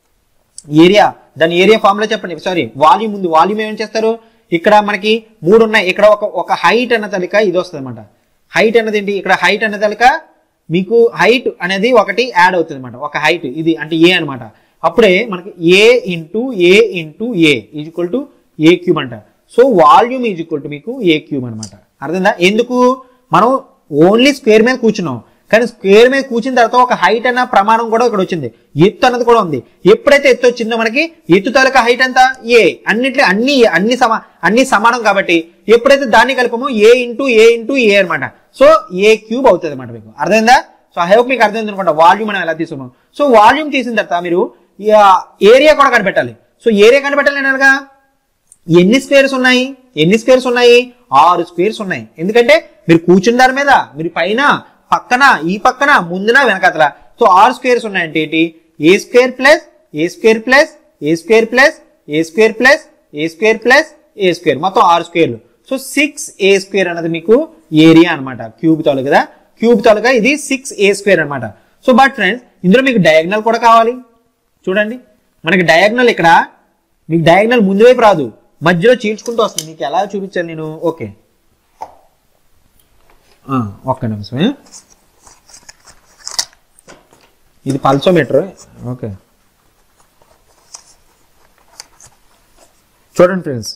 ఏరియా దాని ఏరియా ఫార్ములా చెప్పండి సారీ వాల్యూమ్ ఉంది వాల్యూమ్ ఏం చేస్తారు ఇక్కడ మనకి మూడు ఉన్నాయి ఇక్కడ ఒక ఒక హైట్ అన్న తలిక ఇది వస్తుంది అనమాట హైట్ అన్నది ఏంటి ఇక్కడ హైట్ అన్న తలిక మీకు హైట్ అనేది ఒకటి యాడ్ అవుతుంది అనమాట ఒక హైట్ ఇది అంటే ఏ అన్నమాట అప్పుడే మనకి A into A into A is equal to A cube అంట so volume is equal to మీకు ఏ క్యూబ్ అనమాట అర్థందా ఎందుకు మనం ఓన్లీ స్క్వేర్ మీద కూర్చున్నాం కానీ స్క్వేర్ మీద కూర్చున్న తర్వాత ఒక హైట్ అన్న ప్రమాణం కూడా ఇక్కడ వచ్చింది ఎత్తు అన్నది కూడా ఉంది ఎప్పుడైతే ఎత్తు వచ్చిందో మనకి ఎత్తు తాలూకా హైట్ ఎంత ఏ అన్నిట్లో అన్ని అన్ని సమా అన్ని సమానం కాబట్టి ఎప్పుడైతే దాన్ని కలిపమో ఏ ఇంటూ ఏ ఇంటూ ఏ అనమాట సో ఏ క్యూబ్ అవుతుంది అనమాట మీకు అర్థమైందా సో ఐ హోప్ మీకు అర్థమైంది అనుకుంటా వాల్యూమ్ మనం ఎలా తీసుకున్నాం సో వాల్యూమ్ తీసిన తర్వాత మీరు ఏరియా కూడా కనిపెట్టాలి సో ఏరియా కనిపెట్టాలి అనగా ఎన్ని స్క్వేర్స్ ఉన్నాయి ఎన్ని స్క్వేర్స్ ఉన్నాయి ఆరు స్క్వేర్స్ ఉన్నాయి ఎందుకంటే మీరు కూర్చున్న దాని మీద మీరు పైన పక్కన ఈ పక్కన ముందున వెనకాతల సో ఆరు స్క్వేర్స్ ఉన్నాయంటే ఏంటి A square plus A square plus A square plus A square plus A square plus A square మొత్తం ఆరు స్క్వేర్లు సో సిక్స్ ఏ స్క్వేర్ అన్నది మీకు ఏరియా అన్నమాట క్యూబ్ తాలూకు కదా క్యూబ్ తాలూకా ఇది సిక్స్ ఏ స్క్వేర్ అన్నమాట సో బట్ ఫ్రెండ్స్ ఇందులో మీకు డయాగ్నల్ కూడా కావాలి చూడండి మనకి డయాగ్నల్ ఇక్కడ మీకు డయాగ్నల్ ముందు వైపు రాదు మధ్యలో చీల్చుకుంటూ వస్తుంది మీకు ఎలా చూపించాను నేను ఓకే ఆ, ఒక్క నిమిషమే ఇది పల్సోమీటర్ ఓకే చూడండి ఫ్రెండ్స్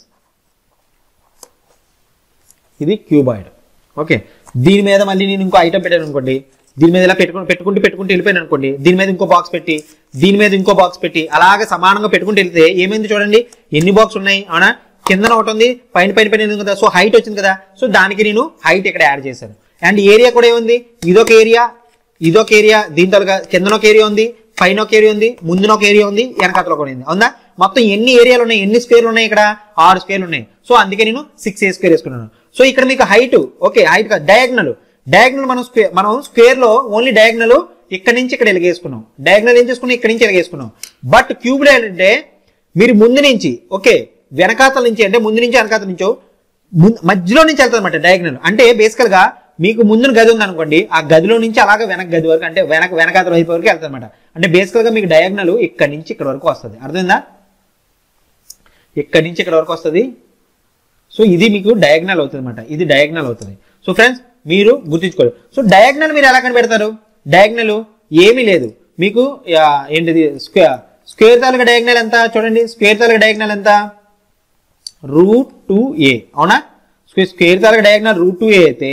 ఇది క్యూబాయిడ్ ఓకే దీని మీద మళ్ళీ నేను ఇంకో ఐటమ్ పెట్టాను అనుకోండి దీని మీద ఇలా పెట్టుకుని పెట్టుకుంటూ పెట్టుకుంటూ వెళ్ళిపోయాను అనుకోండి దీని మీద ఇంకో బాక్స్ పెట్టి దీని మీద ఇంకో బాక్స్ పెట్టి అలాగే సమానంగా పెట్టుకుంటూ వెళ్తే ఏమైంది చూడండి ఎన్ని బాక్స్ ఉన్నాయి అవునా కిందన ఒకటి ఉంది పైన పైన పైన ఉంది కదా సో హైట్ వచ్చింది కదా సో దానికి నేను హైట్ ఇక్కడ యాడ్ చేశాను అండ్ ఏరియా కూడా ఏముంది ఇదొక ఏరియా ఇదొక ఏరియా దీని తరగా కిందన ఒక ఏరియా ఉంది పైన ఒక ఏరియా ఉంది ముందున ఒక ఏరియా ఉంది వెనకాతలో కూడా ఉంది అవునా మొత్తం ఎన్ని ఏరియాలు ఉన్నాయి ఎన్ని స్క్వేర్లు ఉన్నాయి ఇక్కడ ఆరు స్క్వేర్లు ఉన్నాయి సో అందుకే నేను సిక్స్ ఏ స్క్వేర్ వేసుకున్నాను సో ఇక్కడ మీకు హైట్ ఓకే హైట్ కాదు డయాగ్నల్ డయాగ్నల్ మనం స్క్వేర్ మనం స్క్వేర్ లో ఓన్లీ డయాగ్నల్ ఇక్కడ నుంచి ఇక్కడ ఎలిగేసుకున్నాం డయాగ్నల్ ఏం చేసుకున్నాం ఇక్కడ నుంచి ఎలిగేసుకున్నాం బట్ క్యూబ్ లో ఏంటంటే మీరు ముందు నుంచి ఓకే వెనకాతల నుంచి అంటే ముందు నుంచి వెనకాతల నుంచో ముం- మధ్యలో నుంచి వెళ్తుంది అనమాట డయాగ్నల్ అంటే బేసికల్ గా మీకు ముందున గది ఉంది అనుకోండి ఆ గదిలో నుంచి అలాగే వెనక గది వరకు అంటే వెనక వెనకాతల వైపు వరకు వెళ్తుంది అనమాట అంటే బేసికల్ గా మీకు డయాగ్నల్ ఇక్కడ నుంచి ఇక్కడ వరకు వస్తుంది అర్థమైందా ఇక్కడ నుంచి ఇక్కడ వరకు వస్తుంది సో ఇది మీకు డయాగ్నల్ అవుతుంది అనమాట ఇది డయాగ్నల్ అవుతుంది సో ఫ్రెండ్స్ మీరు గుర్తుంచుకోవాలి సో డయాగ్నల్ మీరు ఎలా కనిపెడతారు డయాగ్నల్ ఏమీ లేదు మీకు ఆ, ఏంటిది స్క్వేర్ స్క్వేర్ తాలూకా డయాగ్నల్ ఎంత చూడండి స్క్వేర్ తాలూకా డయాగ్నల్ ఎంత రూట్ టూ ఏ అవునా స్క్వేర్ స్క్వేర్ తాలూకా డయాగ్నల్ రూట్ టూ ఏ అయితే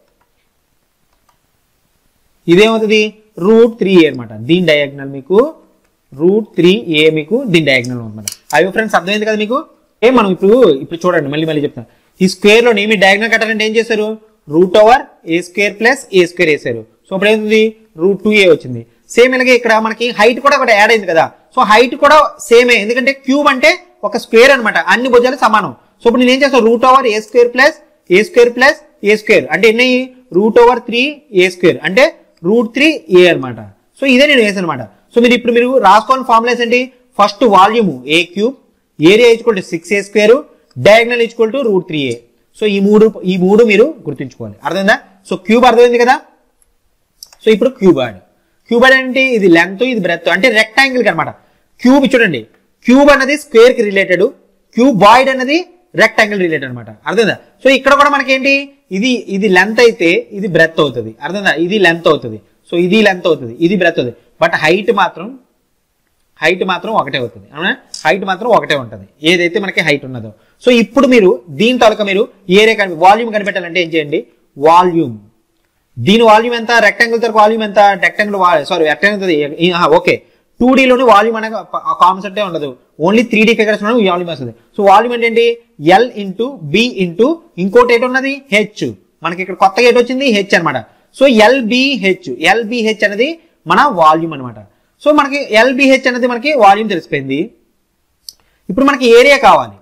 ఇదేమవుతుంది రూట్ త్రీ ఏ అనమాట దీని డయాగ్నల్ మీకు రూట్ త్రీ ఏ మీకు దీని డయాగ్నల్ అనమాట అవి ఫ్రెండ్స్ అర్థమైంది కదా మీకు ఏ మనం ఇప్పుడు ఇప్పుడు చూడండి మళ్ళీ మళ్ళీ చెప్తాను ఈ స్క్వేర్ లో మీ డయాగ్నల్ కట్టాలంటే ఏం చేశారు root over A square plus A square వేసారు సో ఇప్పుడు ఏంది రూట్ టూ ఏ వచ్చింది సేమ్ ఇలాగే ఇక్కడ మనకి హైట్ కూడా ఒకటి యాడ్ అయింది కదా సో హైట్ కూడా సేమే ఎందుకంటే క్యూబ్ అంటే ఒక స్క్వేర్ అన్నమాట అన్ని భుజాలు సమానం సో ఇప్పుడు నేను ఏం చేస్తాను root over A square plus A square plus A square అంటే ఎన్ని root over three A square అంటే రూట్ త్రీ ఏ అనమాట సో ఇదే నేను వేసాను అనమాట సో మీరు ఇప్పుడు మీరు రాసుకోని ఫార్ములాస్ ఏంటి first volume A cube area equal to six A square diagonal equal to root three A so ఈ మూడు ఈ మూడు మీరు గుర్తుంచుకోవాలి అర్థమైందా సో క్యూబ్ అర్థమైంది కదా సో ఇప్పుడు క్యూబాయిడ్ క్యూబాయిడ్ అంటే ఇది లెంత్ ఇది బ్రెత్ అంటే రెక్టాంగిల్ అనమాట క్యూబ్ చూడండి క్యూబ్ అన్నది స్క్వేర్ కి రిలేటెడ్ క్యూబాయిడ్ అన్నది రెక్టాంగిల్ రిలేటెడ్ అనమాట అర్థమైందా సో ఇక్కడ కూడా మనకి ఏంటి ఇది ఇది లెంత్ అయితే ఇది బ్రెత్ అవుతుంది అర్థమైందా ఇది లెంత్ అవుతుంది సో ఇది లెంత్ అవుతుంది ఇది బ్రెత్ అవుతుంది బట్ హైట్ మాత్రం హైట్ మాత్రం ఒకటే అవుతుంది అవునా హైట్ మాత్రం ఒకటే ఉంటుంది ఏదైతే మనకి హైట్ ఉన్నదో సో ఇప్పుడు మీరు దీని తాలూకా మీరు ఏరియా కనిపి వాల్యూమ్ కనిపెట్టాలంటే ఏం చేయండి వాల్యూమ్ దీని వాల్యూమ్ ఎంత రెక్టాంగిల్ తరకు వాల్యూమ్ ఎంత rectangle sorry rectangle okay two లోని వాల్యూమ్ అనే కాన్సెప్టే ఉండదు only three D figures volume వస్తుంది సో వాల్యూమ్ ఏంటంటే ఎల్ ఇంటూ బి ఇంటూ ఇంకోటి ఏంటి ఉన్నది హెచ్ మనకి ఇక్కడ కొత్తగా ఏంటి వచ్చింది హెచ్ అనమాట సో ఎల్బిహెచ్ ఎల్బిహెచ్ అనేది మన వాల్యూమ్ అనమాట సో మనకి ఎల్బిహెచ్ అనేది మనకి వాల్యూమ్ తెలిసిపోయింది ఇప్పుడు మనకి ఏరియా కావాలి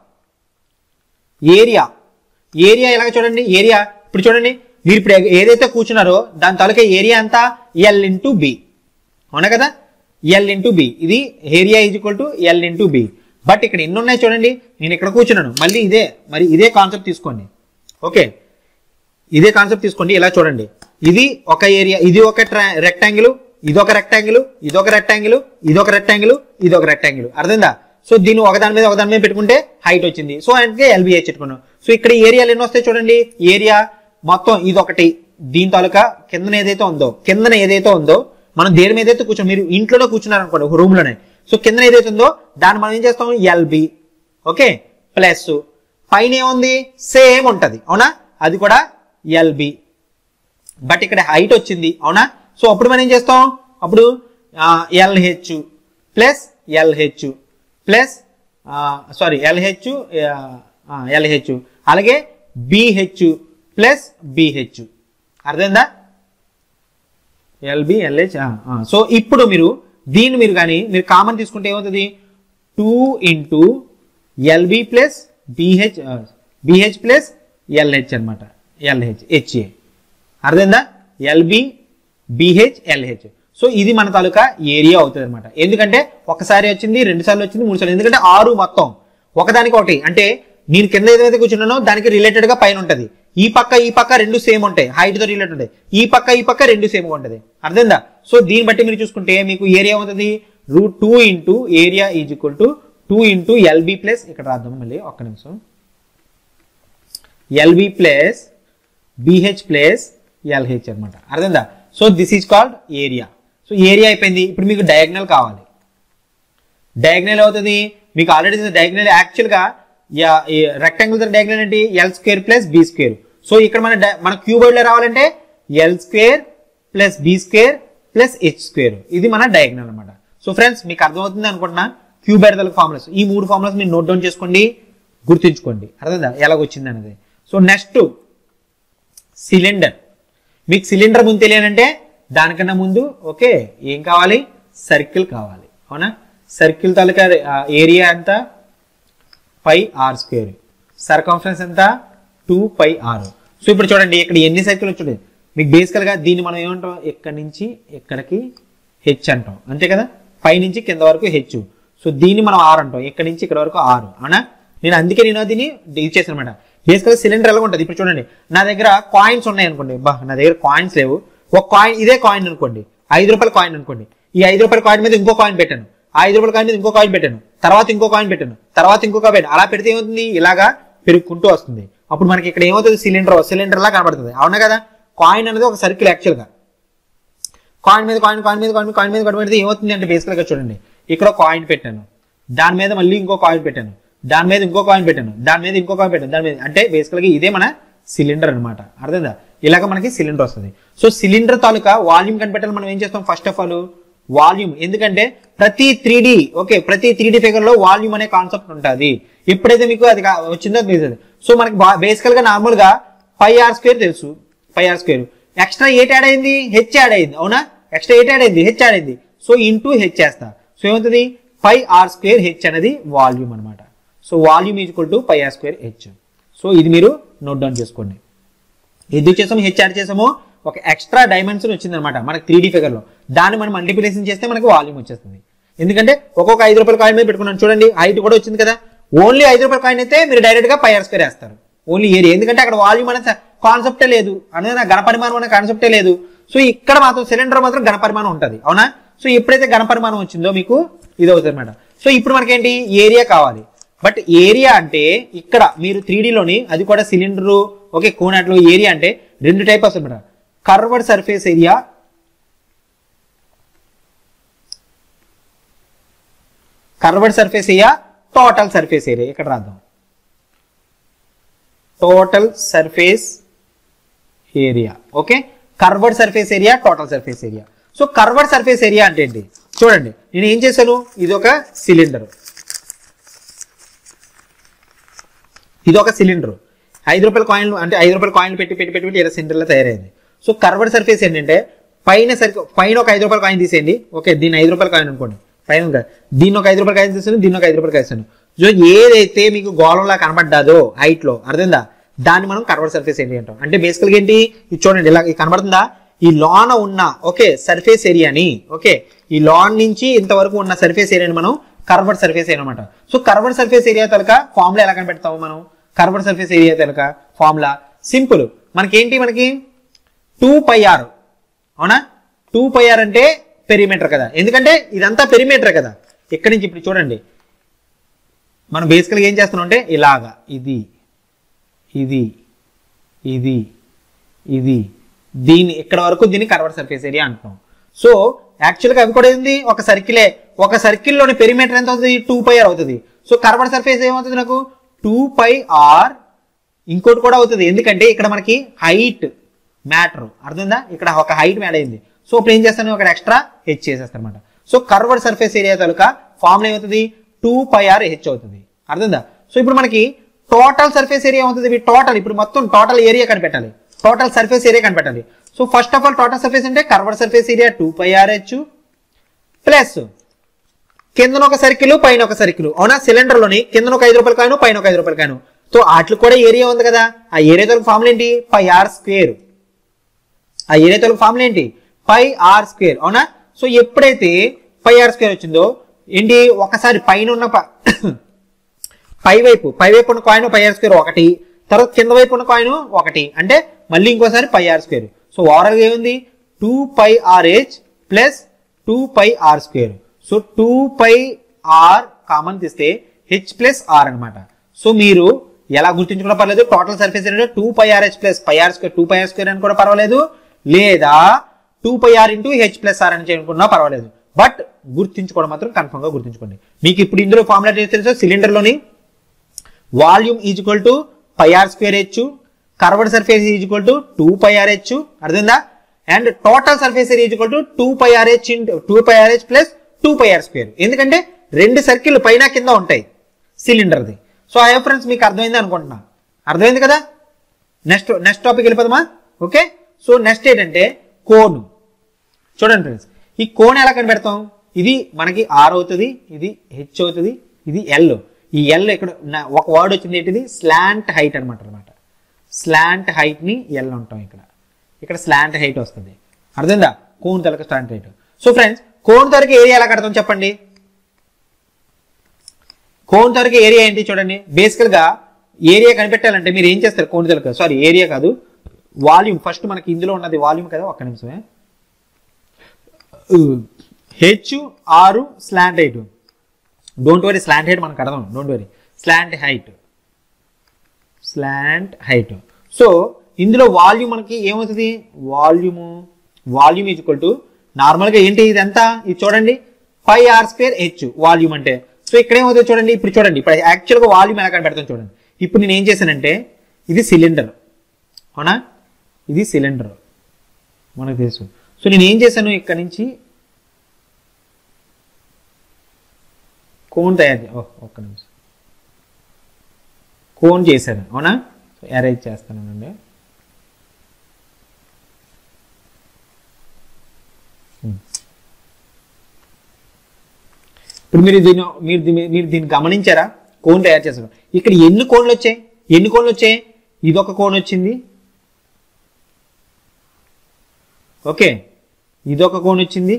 ఏరియా ఏరియా ఎలాగ చూడండి ఏరియా ఇప్పుడు చూడండి మీరు ఇప్పుడు ఏదైతే కూర్చున్నారో దాని తాలూకా ఏరియా అంతా ఎల్ ఇంటూ బి అవునా కదా ఎల్ ఇంటూ బి ఇది area is equal to L into B but ఇక్కడ ఎన్ని ఉన్నాయి చూడండి నేను ఇక్కడ కూర్చున్నాను మళ్ళీ ఇదే మరి ఇదే కాన్సెప్ట్ తీసుకోండి ఓకే ఇదే కాన్సెప్ట్ తీసుకోండి ఇలా చూడండి ఇది ఒక ఏరియా ఇది ఒక రెక్టాంగిల్ ఇది ఒక రెక్టాంగిల్ ఇది ఒక రెక్టాంగిల్ ఇది ఒక రెక్టాంగిల్ ఇది ఒక రెక్టాంగిల్ అర్థమైందా సో దీన్ని ఒకదాని మీద ఒకదాని మీద పెట్టుకుంటే హైట్ వచ్చింది సో అంటే ఎల్బిహెచ్ పెట్టుకున్నాం సో ఇక్కడ ఏరియాలు ఎన్ని వస్తాయి చూడండి ఏరియా మొత్తం ఇది ఒకటి దీని తాలూకా కిందన ఏదైతే ఉందో కిందన ఏదైతే ఉందో మనం దేని మీద అయితే కూర్చొని మీరు ఇంట్లోనే కూర్చున్నారు అనుకోండి ఒక రూమ్ లోనే సో కిందన ఏదైతే ఉందో దాన్ని మనం ఏం చేస్తాం ఎల్బి ఓకే ప్లస్ పైన ఏముంది సేమ్ ఉంటది అవునా అది కూడా ఎల్బి బట్ ఇక్కడ హైట్ వచ్చింది అవునా సో అప్పుడు మనం ఏం చేస్తాం అప్పుడు LH plus LH plus sorry LH LH అలాగే బిహెచ్ ప్లస్ బిహెచ్ అర్థమైందా ఎల్బి ఎల్హెచ్ సో ఇప్పుడు మీరు దీన్ని మీరు కానీ మీరు కామన్ తీసుకుంటే ఏమవుతుంది two into LB plus BH BH plus LH అనమాట ఎల్హెచ్ హెచ్ఏ అర్థమైందా ఎల్బి బిహెచ్ ఎల్హెచ్ సో ఇది మన తాలూకా ఏరియా అవుతుంది అనమాట ఎందుకంటే ఒకసారి వచ్చింది రెండు సార్లు వచ్చింది మూడు సార్లు ఎందుకంటే ఆరు మొత్తం ఒకదానికి ఒకటి అంటే నేను కింద ఏదైతే కూర్చున్నానో దానికి రిలేటెడ్ గా పైన ఉంటది ఈ పక్క ఈ పక్క రెండు సేమ్ ఉంటాయి హైట్ తో రిలేటెడ్ ఉంటాయి ఈ పక్క ఈ పక్క రెండు సేమ్ ఉంటది అర్థమైందా సో దీన్ని బట్టి మీరు చూసుకుంటే మీకు ఏరియా అవుతుంది root two into area is equal to two into LB plus ఇక్కడ రాద్దాం మళ్ళీ ఒక్క నిమిషం LB plus BH plus LH అనమాట అర్థమైందా so this is called area so area అయిపోయింది ఇప్పుడు మీకు డయాగ్నల్ కావాలి డయాగ్నల్ అవుతుంది మీకు ఆల్రెడీ డయాగ్నల్ యాక్చువల్గా రెక్టాంగిల్ డయాగ్నల్ ఏంటి L square plus B square so ఇక్కడ మన di- మన క్యూబర్డ్ లో రావాలంటే L square plus B square plus H square ఇది మన డయాగ్నల్ అనమాట సో ఫ్రెండ్స్ మీకు అర్థమవుతుంది అనుకుంటున్నా క్యూబైడ్ ఫార్ములాస్ ఈ మూడు ఫార్ములాస్ మీరు నోట్ డౌన్ చేసుకోండి గుర్తుంచుకోండి అర్థమైందా ఎలాగొచ్చింది అనేది సో నెక్స్ట్ సిలిండర్ మీకు సిలిండర్ ముందు తెలియాలంటే దానికన్నా ముందు ఓకే ఏం కావాలి సర్కిల్ కావాలి అవునా సర్కిల్ తాలూకా ఏరియా ఎంత పై ఆర్ స్క్వేర్ సర్కంఫరెన్స్ ఎంత టూ పై ఆర్ సో ఇప్పుడు చూడండి ఇక్కడ ఎన్ని సర్కిల్ చూడండి మీకు బేసికల్ గా దీన్ని మనం ఏమంటాం ఇక్కడి నుంచి ఇక్కడికి హెచ్ అంటాం అంతే కదా పై నుంచి కింద వరకు హెచ్ సో దీన్ని మనం ఆర్ అంటాం ఇక్కడి నుంచి ఇక్కడ వరకు ఆరు అవునా నేను అందుకే నేను దీన్ని ఇది చేశాను అనమాట బేసికల్ సిలిండర్ ఎలా ఉంటుంది ఇప్పుడు చూడండి నా దగ్గర కాయిన్స్ ఉన్నాయి అనుకోండి బా నా దగ్గర కాయిన్స్ లేవు ఒక కాయిన్ ఇదే కాయిన్ అనుకోండి ఐదు రూపాయల కాయిన్ అనుకోండి ఈ ఐదు రూపాయల కాయిన్ మీద ఇంకో కాయిన్ పెట్టాను ఆ ఐదు రూపాయల కాయిన్ మీద ఇంకో కాయిన్ పెట్టాను తర్వాత ఇంకో కాయిన్ పెట్టాను తర్వాత ఇంకొక పెట్టాను అలా పెడితే ఏమవుతుంది ఇలాగా పెరుగుకుంటూ వస్తుంది అప్పుడు మనకి ఇక్కడ ఏమవుతుంది సిలిండర్ సిలిండర్ లా కనబడుతుంది అవునా కదా కాయిన్ అనేది ఒక సర్కిల్ యాక్చువల్ గా కాయిన్ మీద కాయిన్ కాయిన్ మీద కాయిన్ కాయిన్ మీద కాయిన్ పెడితే ఏమవుతుంది అంటే బేసికల్ గా చూడండి ఇక్కడ కాయిన్ పెట్టాను దాని మీద మళ్ళీ ఇంకో కాయిన్ పెట్టాను దాని మీద ఇంకో కాయిన్ పెట్టాను దాని మీద ఇంకో కాయిన్ పెట్టాను దాని మీద అంటే బేసికల్ గా ఇదే మన సిలిండర్ అన్నమాట అర్థమైందా ఇలాగ మనకి సిలిండర్ వస్తుంది సో సిలిండర్ తాలూకా వాల్యూమ్ కనిపెట్టాలి మనం ఏం చేస్తాం ఫస్ట్ ఆఫ్ ఆల్ వాల్యూమ్ ఎందుకంటే ప్రతి త్రీ డి ఓకే ప్రతి త్రీ డి ఫిగర్ లో వాల్యూమ్ అనే కాన్సెప్ట్ ఉంటుంది ఎప్పుడైతే మీకు అది కా- వచ్చిందో అది తెలుస్తుంది సో మనకి బేసికల్ గా నార్మల్ గా పై ఆర్ స్క్వేర్ తెలుసు pi are square extra H add అయింది హెచ్ యాడ్ అయింది అవునా ఎక్స్ట్రా ఎయిట్ యాడ్ అయింది హెచ్ యాడ్ అయింది సో ఇంటూ హెచ్ చేస్తా సో ఏమవుతుంది పై ఆర్ స్క్వేర్ హెచ్ అనేది వాల్యూమ్ అన్నమాట so volume is equal to pi are square H so ఇది మీరు నోట్ డౌన్ చేసుకోండి ఎందుకు చేసాము హెచ్ యాడ్ చేసామో ఒక ఎక్స్ట్రా డైమెన్షన్ వచ్చింది అనమాట మనకి త్రీ డీ ఫిగర్ లో దాన్ని మనం మల్టిప్లికేషన్ చేస్తే మనకి వాల్యూమ్ వచ్చేస్తుంది ఎందుకంటే ఒక్కొక్క ఐదు రూపాయల కాయిన్ మీద పెట్టుకున్నాను చూడండి హైట్ కూడా వచ్చింది కదా ఓన్లీ ఐదు రూపాయల కాయిన్ అయితే మీరు డైరెక్ట్ గా పై ఆర్ స్క్వేర్ వేస్తారు ఓన్లీ ఏరియా ఎందుకంటే అక్కడ వాల్యూమ్ అనే కాన్సెప్టే లేదు అనేది నా ఘనపరిమాణం అనే కాన్సెప్టే లేదు సో ఇక్కడ మాత్రం సిలిండర్ మాత్రం ఘనపరిమాణం ఉంటుంది అవునా సో ఎప్పుడైతే ఘనపరిమాణం వచ్చిందో మీకు ఇది అవుతుంది అనమాట సో ఇప్పుడు మనకేంటి ఏరియా కావాలి బట్ ఏరియా అంటే ఇక్కడ మీరు త్రీ లోని అది కూడా సిలిండర్ ఓకే కోనాట్లో ఏరియా అంటే రెండు టైప్ వస్తుంది అనమాట curved surface area curved surface area total surface area ఇక్కడ రాద్దాం total surface area okay curved surface area total surface area so curved surface area అంటే ఏంటి చూడండి నేను ఏం చేశాను ఇది ఒక సిలిండర్ ఇది ఒక సిలిండర్ ఐదు రూపాయల కాయిన్లు అంటే ఐదు రూపాయల కాయిన్లు పెట్టి పెట్టి పెట్టి పెట్టి ఇలా సిలిండర్లో తయారైంది సో కర్వర్డ్ సర్ఫేస్ ఏంటంటే పైన సరికి పైన ఒక ఐదు రూపాయల కాయిన్ తీసేయండి ఓకే దీని ఐదు రూపాయల కాయిన్ అనుకోండి పైన ఉంది కదా. దీన్ని ఒక ఐదు రూపాయల కాయిన్ తీసాను దీన్ని ఒక ఐదు రూపాయల కాయిన్ తీసాను సో ఏదైతే మీకు గోళంలా కనబడ్డాదో హైట్ లో అర్థమైందా దాన్ని మనం కర్వర్డ్ సర్ఫేస్ ఏరియా అంటాం అంటే బేసికల్గా ఏంటి ఇది చూడండి ఇలా ఇది కనబడుతుందా ఈ లాన్ ఉన్న ఓకే సర్ఫేస్ ఏరియాని ఓకే ఈ లాన్ నుంచి ఇంతవరకు ఉన్న సర్ఫేస్ ఏరియాని మనం కర్వర్డ్ సర్ఫేస్ ఏరియా అనమాట సో కర్వర్డ్ సర్ఫేస్ ఏరియా తలక ఫార్ములా ఎలా కనిపెడతాము మనం కర్వర్డ్ సర్ఫేస్ ఏరియా తలక ఫార్ములా సింపుల్ మనకేంటి మనకి టూ పై ఆర్ అవునా టూ పై ఆర్ అంటే పెరిమీటర్ కదా ఎందుకంటే ఇదంతా పెరిమీటర్ కదా ఇక్కడి నుంచి ఇప్పుడు చూడండి మనం బేసికల్గా ఏం చేస్తున్నాం అంటే ఇలాగా ఇది ఇది ఇది ఇది దీని ఇక్కడ వరకు దీన్ని కర్వర్డ్ సర్ఫేస్ ఏరియా అంటున్నాం సో యాక్చువల్గా అవి కూడా ఏంది ఒక సర్కిలే ఒక సర్కిల్లోని పెరిమీటర్ ఎంత అవుతుంది టూ పై ఆర్ అవుతుంది సో కర్వర్డ్ సర్ఫేస్ ఏమవుతుంది నాకు టూ పై ఆర్ ఇంకోటి కూడా అవుతుంది ఎందుకంటే ఇక్కడ మనకి హైట్ మ్యాటర్ అర్థమైందా ఇక్కడ ఒక హైట్ మ్యాడ్ అయింది సో ఇప్పుడు ఏం చేస్తాను అక్కడ ఎక్స్ట్రా హెచ్ చేసేస్తాను అనమాట సో కర్వర్డ్ సర్ఫేస్ ఏరియా తాలూకా ఫార్ములా ఏమవుతుంది టూ పై ఆర్ హెచ్ అవుతుంది అర్థమైందా సో ఇప్పుడు మనకి టోటల్ సర్ఫేస్ ఏరియా అవుతుంది టోటల్ ఇప్పుడు మొత్తం టోటల్ ఏరియా కనిపెట్టాలి టోటల్ సర్ఫేస్ ఏరియా కనిపెట్టాలి so first of all total surface అంటే curved surface area two pi R H plus కిందన ఒక సర్కిల్ పైన ఒక సర్కిల్ అవునా సిలిండర్ లోని కిందన ఒక ఐదు రూపాయల కాయను పైన ఒక ఐదు రూపాయల కాయను సో వాటికి కూడా ఏరియా ఉంది కదా ఆ ఏరియా తొలగి ఫార్ములా ఏంటి పై ఆర్ స్క్వేర్ ఆ ఏరియా తొలగి ఫార్ములా ఏంటి పై ఆర్ స్క్వేర్ అవునా సో ఎప్పుడైతే పై ఆర్ స్క్వేర్ వచ్చిందో ఏంటి ఒకసారి పైన ఉన్న ప- పై వైపు పై వైపు ఉన్న కాయిన్ పై ఆర్ స్క్వేర్ ఒకటి తర్వాత కింద వైపు ఉన్న కాయిన్ ఒకటి అంటే మళ్ళీ ఇంకోసారి pi are square so overall గా ఏముంది two pi R H plus two pi are square so two pi r common తీస్తే హెచ్ ప్లస్ ఆర్ అన్నమాట సో మీరు ఎలా గుర్తించుకున్నా పర్లేదు total surface area two pi R H plus pi are square two pi are square అని కూడా పర్వాలేదు లేదా two pi r into h plus r అని చేయనుకున్నా పర్వాలేదు బట్ గుర్తించుకోవడం మాత్రం కన్ఫర్మ్ గా గుర్తించుకోండి మీకు ఇప్పుడు ఇందులో ఫార్ములా తెలుసా సిలిండర్ లోని volume is equal to pi are square h curved surface is equal to two pi are h అర్థమైందా and total surface area is equal to two pi are h two pi R H plus two pi are square ఎందుకంటే రెండు circle పైన కింద ఉంటాయి సిలిండర్ది so ఆ friends మీకు అర్థమైంది అనుకుంటున్నా అర్థమైంది కదా నెక్స్ట్ నెక్స్ట్ టాపిక్ వెళ్ళిపోదామా ఓకే సో నెక్స్ట్ ఏంటంటే కోన్ చూడండి ఫ్రెండ్స్ ఈ కోన్ ఎలా కనిపెడతాం ఇది మనకి ఆర్ అవుతుంది ఇది హెచ్ అవుతుంది ఇది ఎల్ ఈ ఎల్ ఇక్కడ నా- ఒక వర్డ్ వచ్చింది ఏంటిది స్లాంట్ హైట్ అనమాట అనమాట స్లాంట్ హైట్ ని ఎల్ అంటాం ఇక్కడ ఇక్కడ స్లాంట్ హైట్ వస్తుంది అర్థమైందా కోన్ తలక slant height so friends cone తలక ఏరియా ఎలా కడతాం చెప్పండి కోన్ తలక ఏరియా ఏంటి చూడండి బేసికల్ గా ఏరియా కనిపెట్టాలంటే మీరు ఏం చేస్తారు కోన్ తలక సారీ ఏరియా కాదు వాల్యూమ్ ఫస్ట్ మనకి ఇందులో ఉన్నది వాల్యూమ్ కదా ఒక్క నిమిషమే h r slant height don't worry slant height మనకు అర్థం don't worry slant height slant height so ఇందులో వాల్యూమ్ మనకి ఏమవుతుంది volume volume is equal to నార్మల్గా ఏంటి ఇది ఎంత ఇది చూడండి pi are square h volume అంటే సో ఇక్కడ ఏమవుతుంది చూడండి ఇప్పుడు చూడండి ఇప్పుడు యాక్చువల్గా వాల్యూమ్ ఎలా కనిపెడతాం చూడండి ఇప్పుడు నేను ఏం చేశానంటే ఇది సిలిండర్ అవునా ఇది సిలిండర్ మనకు తెలుసు సో నేను ఏం చేశాను ఇక్కడ నుంచి కోన్ తయారు చే- ఓ, ఒక్క నిమిషం కోన్ చేశాను అవునా అరేంజ్ చేస్తానండి ఉమ్. ఇప్పుడు మీరు దీన్ని మీరు దీన్ని మీరు దీన్ని గమనించారా కోన్ తయారు చేస్తారు ఇక్కడ ఎన్ని కోన్లు వచ్చాయి ఎన్ని కోన్లు వచ్చాయి ఇదొక కోన్ వచ్చింది ఓకే ఇదొక కోన్ వచ్చింది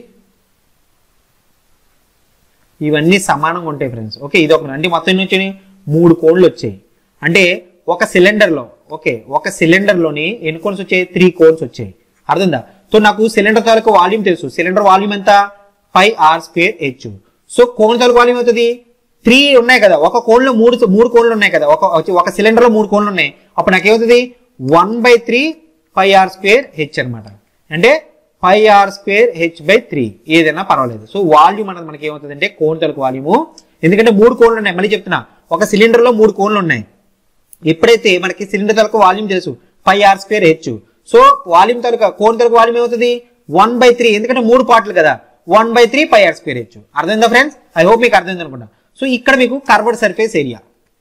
ఇవన్నీ సమానంగా ఉంటాయి ఫ్రెండ్స్ ఓకే ఇది ఒక అంటే మొత్తం ఎన్ని వచ్చాయి మూడు కోన్లు వచ్చాయి అంటే ఒక సిలిండర్ లో ఓకే ఒక సిలిండర్ లోని ఎన్ని కోన్స్ వచ్చాయి త్రీ కోన్స్ వచ్చాయి అర్థందా సో నాకు సిలిండర్ తాలూకు వాల్యూమ్ తెలుసు సిలిండర్ వాల్యూమ్ ఎంత pi are square H so cone తాలూకు వాల్యూమ్ అవుతుంది త్రీ ఉన్నాయి కదా ఒక కోన్లో మూడు మూడు కోన్లు ఉన్నాయి కదా ఒక ఒక సిలిండర్ లో మూడు కోన్లు ఉన్నాయి అప్పుడు నాకు ఏమవుతుంది one by three pi are square h అన్నమాట అంటే pi are square h by three ఏదైనా పర్వాలేదు సో వాల్యూమ్ అనేది మనకి ఏమవుతుంది అంటే కోన్ తలకు వాల్యూము ఎందుకంటే మూడు కోన్లు ఉన్నాయి మళ్ళీ చెప్తున్నా ఒక సిలిండర్ లో మూడు కోన్లు ఉన్నాయి ఎప్పుడైతే మనకి సిలిండర్ తలకు వాల్యూమ్ తెలుసు pi are square H so volume తాలూకా కోన్ తాలూకా వాల్యూమ్ ఏమవుతుంది వన్ బై త్రీ ఎందుకంటే మూడు పార్ట్లు కదా one by three pi are square h అర్థమైందా ఫ్రెండ్స్ ఐ హోప్ మీకు అర్థమైంది అనుకుంటా సో ఇక్కడ మీకు కర్వర్డ్ సర్ఫేస్ ఏరియా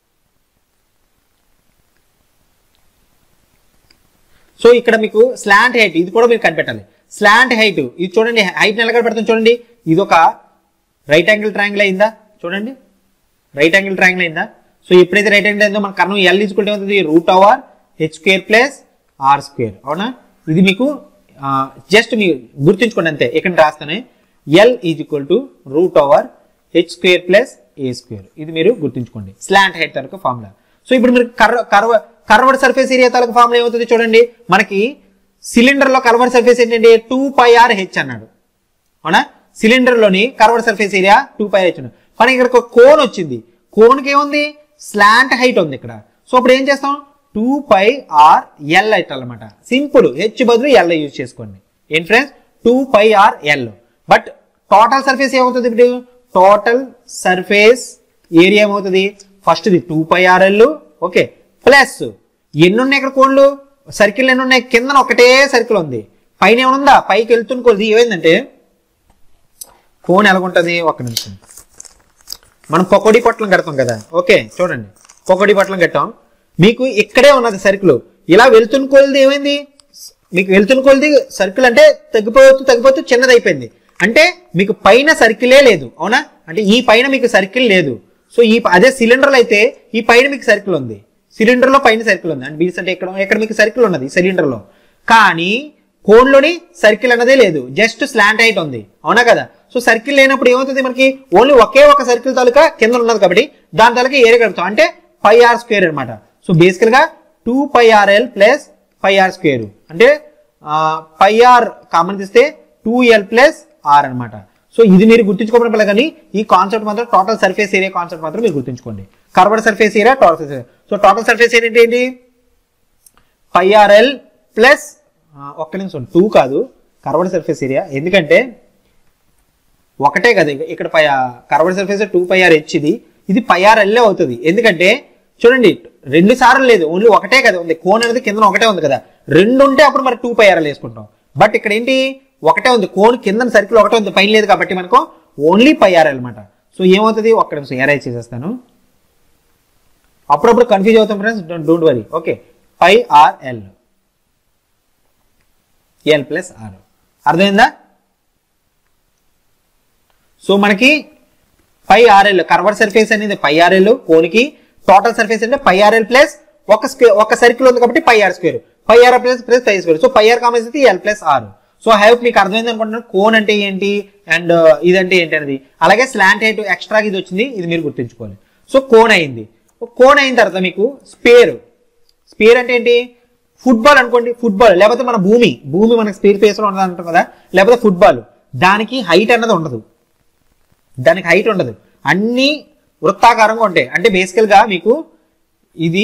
సో ఇక్కడ మీకు స్లాంట్ హైట్ ఇది కూడా మీరు కనిపెట్టాలి స్లాంట్ హైట్ ఇది చూడండి హైట్ ఎలా కనిపెడుతుంది చూడండి ఇది ఒక రైట్ యాంగిల్ ట్రయాంగిల్ అయిందా చూడండి రైట్ యాంగిల్ ట్రయాంగిల్ అయిందా సో ఎప్పుడైతే రైట్ యాంగిల్ అయిందో మన కర్ణం ఎల్ ఈజ్కుంటే ఏమవుతుంది root over h square plus r square అవునా ఇది మీకు జస్ట్ మీరు గుర్తుంచుకోండి అంతే ఇక్కడ రాస్తానే l is equal to root over h square plus A square ఇది మీరు గుర్తుంచుకోండి స్లాంట్ హైట్ తరకు ఫార్ములా సో ఇప్పుడు మీరు కర్వ కర్వ కర్వర్డ్ సర్ఫేస్ ఏరియా తరకు ఫార్ములా ఏమవుతుంది చూడండి మనకి సిలిండర్ లో కర్వర్డ్ సర్ఫేస్ ఏంటంటే టూ పై ఆర్ హెచ్ అన్నాడు అవునా సిలిండర్ లోని curved surface area two pi h కానీ ఇక్కడ ఒక కోన్ వచ్చింది కోన్ కి ఏముంది స్లాంట్ హైట్ ఉంది ఇక్కడ సో అప్పుడు ఏం చేస్తాం two pi r l height అనమాట సింపుల్ హెచ్ బదులు ఎల్ యూజ్ చేసుకోండి ఏం friends two pi r l but total surface ఏమవుతుంది ఇప్పుడు టోటల్ సర్ఫేస్ ఏరియా ఏమవుతుంది ఫస్ట్ ఇది two pi r l okay plus ఎన్ని ఉన్నాయి ఇక్కడ కోన్లు సర్కిల్ ఎన్ని ఉన్నాయి కింద ఒకటే సర్కిల్ ఉంది పైన ఏమైనా ఉందా పైకి వెళ్తున్న కొద్ది ఏమైందంటే కోన్ ఎలాగుంటుంది ఒక్క నిమిషం మనం పకోడీ పొట్లం కడతాం కదా ఓకే చూడండి పకోడీ పొట్లం కట్టాం మీకు ఇక్కడే ఉన్నది సర్కిల్ ఇలా వెళ్తున్న కొలిది ఏమైంది మీకు వెళ్తున్న కొలిది సర్కిల్ అంటే తగ్గిపోతూ తగ్గిపోతూ చిన్నది అయిపోయింది అంటే మీకు పైన సర్కిలే లేదు అవునా అంటే ఈ పైన మీకు సర్కిల్ లేదు సో ఈ అదే సిలిండర్లో అయితే ఈ పైన మీకు సర్కిల్ ఉంది సిలిండర్ లో పైన సర్కిల్ ఉంది అంటే బీస్ అంటే ఇక్కడ ఇక్కడ మీకు సర్కిల్ ఉన్నది సిలిండర్ లో కానీ కోన్లోని సర్కిల్ అన్నదే లేదు జస్ట్ స్లాంట్ హైట్ ఉంది అవునా కదా సో సర్కిల్ లేనప్పుడు ఏమవుతుంది మనకి ఓన్లీ ఒకే ఒక సర్కిల్ తాలూకా కింద ఉన్నది కాబట్టి దాని తాలూకా ఏరియా కలుపుతాం అంటే పై ఆర్ స్క్వేర్ అనమాట సో బేసికల్ గా two pi r l plus pi are square అంటే పై ఆర్ కామన్ తీస్తే టూ ఎల్ ప్లస్ ఆర్ అనమాట సో ఇది మీరు గుర్తుంచుకోవడం వల్ల కానీ ఈ కాన్సెప్ట్ మాత్రం టోటల్ సర్ఫేస్ ఏరియా కాన్సెప్ట్ మాత్రం మీరు గుర్తుంచుకోండి curved surface area total surface so total surface area అంటే ఏంటి పై ఆర్ఎల్ ప్లస్ ఒక్క నిమిషం టూ కాదు కర్వర్డ్ సర్ఫేస్ ఏరియా ఎందుకంటే ఒకటే కదా ఇక- ఇక్కడ pi curved surface two pi are h ఇది ఇది పై ఆర్ ఎల్ఏ అవుతుంది ఎందుకంటే చూడండి రెండు సార్లు లేదు ఓన్లీ ఒకటే కదా ఉంది కోన్ అనేది కింద ఒకటే ఉంది కదా రెండు ఉంటే అప్పుడు మరి టూ పై ఆర్ వేసుకుంటాం బట్ ఇక్కడ ఏంటి ఒకటే ఉంది కోన్ కింద సర్కిల్ ఒకటే ఉంది పైన లేదు కాబట్టి మనకు ఓన్లీ పై ఆర్ అనమాట సో ఏమవుతుంది ఒక్క నిమిషం ఎరైజ్ చేసేస్తాను అప్పుడప్పుడు కన్ఫ్యూజ్ అవుతాం friends don't worry okay pi r l l plus r అర్థమైందా సో మనకి పై ఆర్ఎల్ కర్వర్ సర్ఫేస్ అనేది పై ఆర్ఎల్ కోనికి టోటల్ సర్ఫేస్ అంటే పై ఆర్ఎల్ ప్లస్ ఒక స్క్వేర్ ఒక సర్కిల్ ఉంది కాబట్టి pi are square pi are plus plus pi square so pi r common అయితే l plus r so hope మీకు అర్థమైంది అనుకుంటున్నాను కోన్ అంటే ఏంటి అండ్ ఇదంటే ఏంటి అనేది అలాగే స్లాంట్ హైట్ ఎక్స్ట్రా ఇది వచ్చింది ఇది మీరు గుర్తుంచుకోవాలి సో కోన్ అయింది కోన్ అయిన తర్వాత మీకు స్పేర్ స్పేర్ అంటే ఏంటి ఫుట్బాల్ అనుకోండి ఫుట్బాల్ లేకపోతే మన భూమి భూమి మనకి స్పేర్ ఫేస్ లో ఉండదు అంటాం కదా లేకపోతే ఫుట్బాల్ దానికి హైట్ అన్నది ఉండదు దానికి హైట్ ఉండదు అన్ని వృత్తాకారంగా ఉంటాయి అంటే బేసికల్ గా మీకు ఇది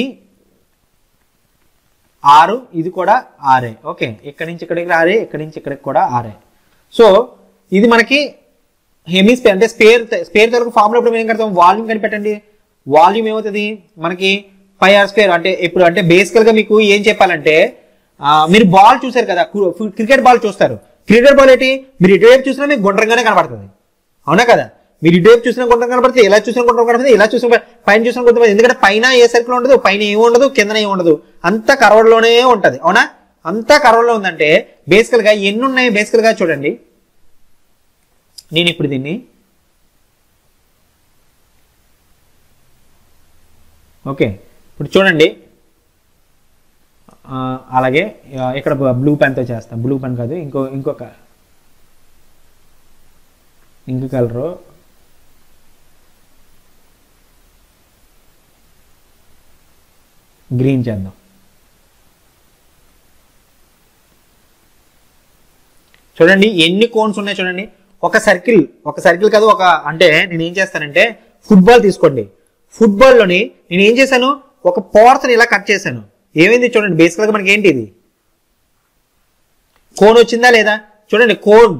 ఆరు ఇది కూడా ఆరే ఓకే ఇక్కడి నుంచి ఇక్కడికి ఆరే ఇక్కడి నుంచి ఇక్కడికి కూడా ఆరే సో ఇది మనకి హెమిస్పేర్ అంటే స్పేర్ స్పేర్ తరకు ఫార్ములా ఇప్పుడు మేము ఏం కడతాం వాల్యూమ్ కనిపెట్టండి వాల్యూమ్ ఏమవుతుంది మనకి పై ఆర్ స్క్వేర్ అంటే ఇప్పుడు అంటే బేసికల్ గా మీకు ఏం చెప్పాలంటే ఆ, మీరు బాల్ చూసారు కదా క్రికెట్ బాల్ చూస్తారు క్రికెట్ బాల్ ఏంటి మీరు ఇటువైపు చూసినా మీకు గుండ్రంగానే కనబడుతుంది అవునా కదా మీరు ఇటువైపు చూసిన గుండ్రం కనబడుతుంది ఇలా చూసిన గుండ్రం కనబడుతుంది ఇలా చూసిన పైన చూసిన గుండ్రం ఎందుకంటే పైన ఏ సర్కిల్ ఉండదు పైన ఏమి ఉండదు కిందన ఏమి ఉండదు అంతా కరవడలోనే ఉంటది అవునా అంతా కరవడలో ఉందంటే బేసికల్ గా ఎన్ని ఉన్నాయి బేసికల్ గా చూడండి నేను ఇప్పుడు దీన్ని ఓకే ఇప్పుడు చూడండి ఆ, అలాగే ఆ, ఇక్కడ బ్లూ పెన్తో చేస్తాం బ్లూ పెన్ కాదు ఇంకో ఇంకొక ఇంక కలరు గ్రీన్ చేద్దాం చూడండి ఎన్ని కోన్స్ ఉన్నాయి చూడండి ఒక సర్కిల్ ఒక సర్కిల్ కాదు ఒక అంటే నేను ఏం చేస్తానంటే ఫుట్బాల్ తీసుకోండి ఫుట్బాల్లోని నేను ఏం చేశాను ఒక పోర్తని ఇలా కట్ చేశాను ఏమైంది చూడండి బేసికల్గా మనకి ఏంటి ఇది కోన్ వచ్చిందా లేదా చూడండి కోన్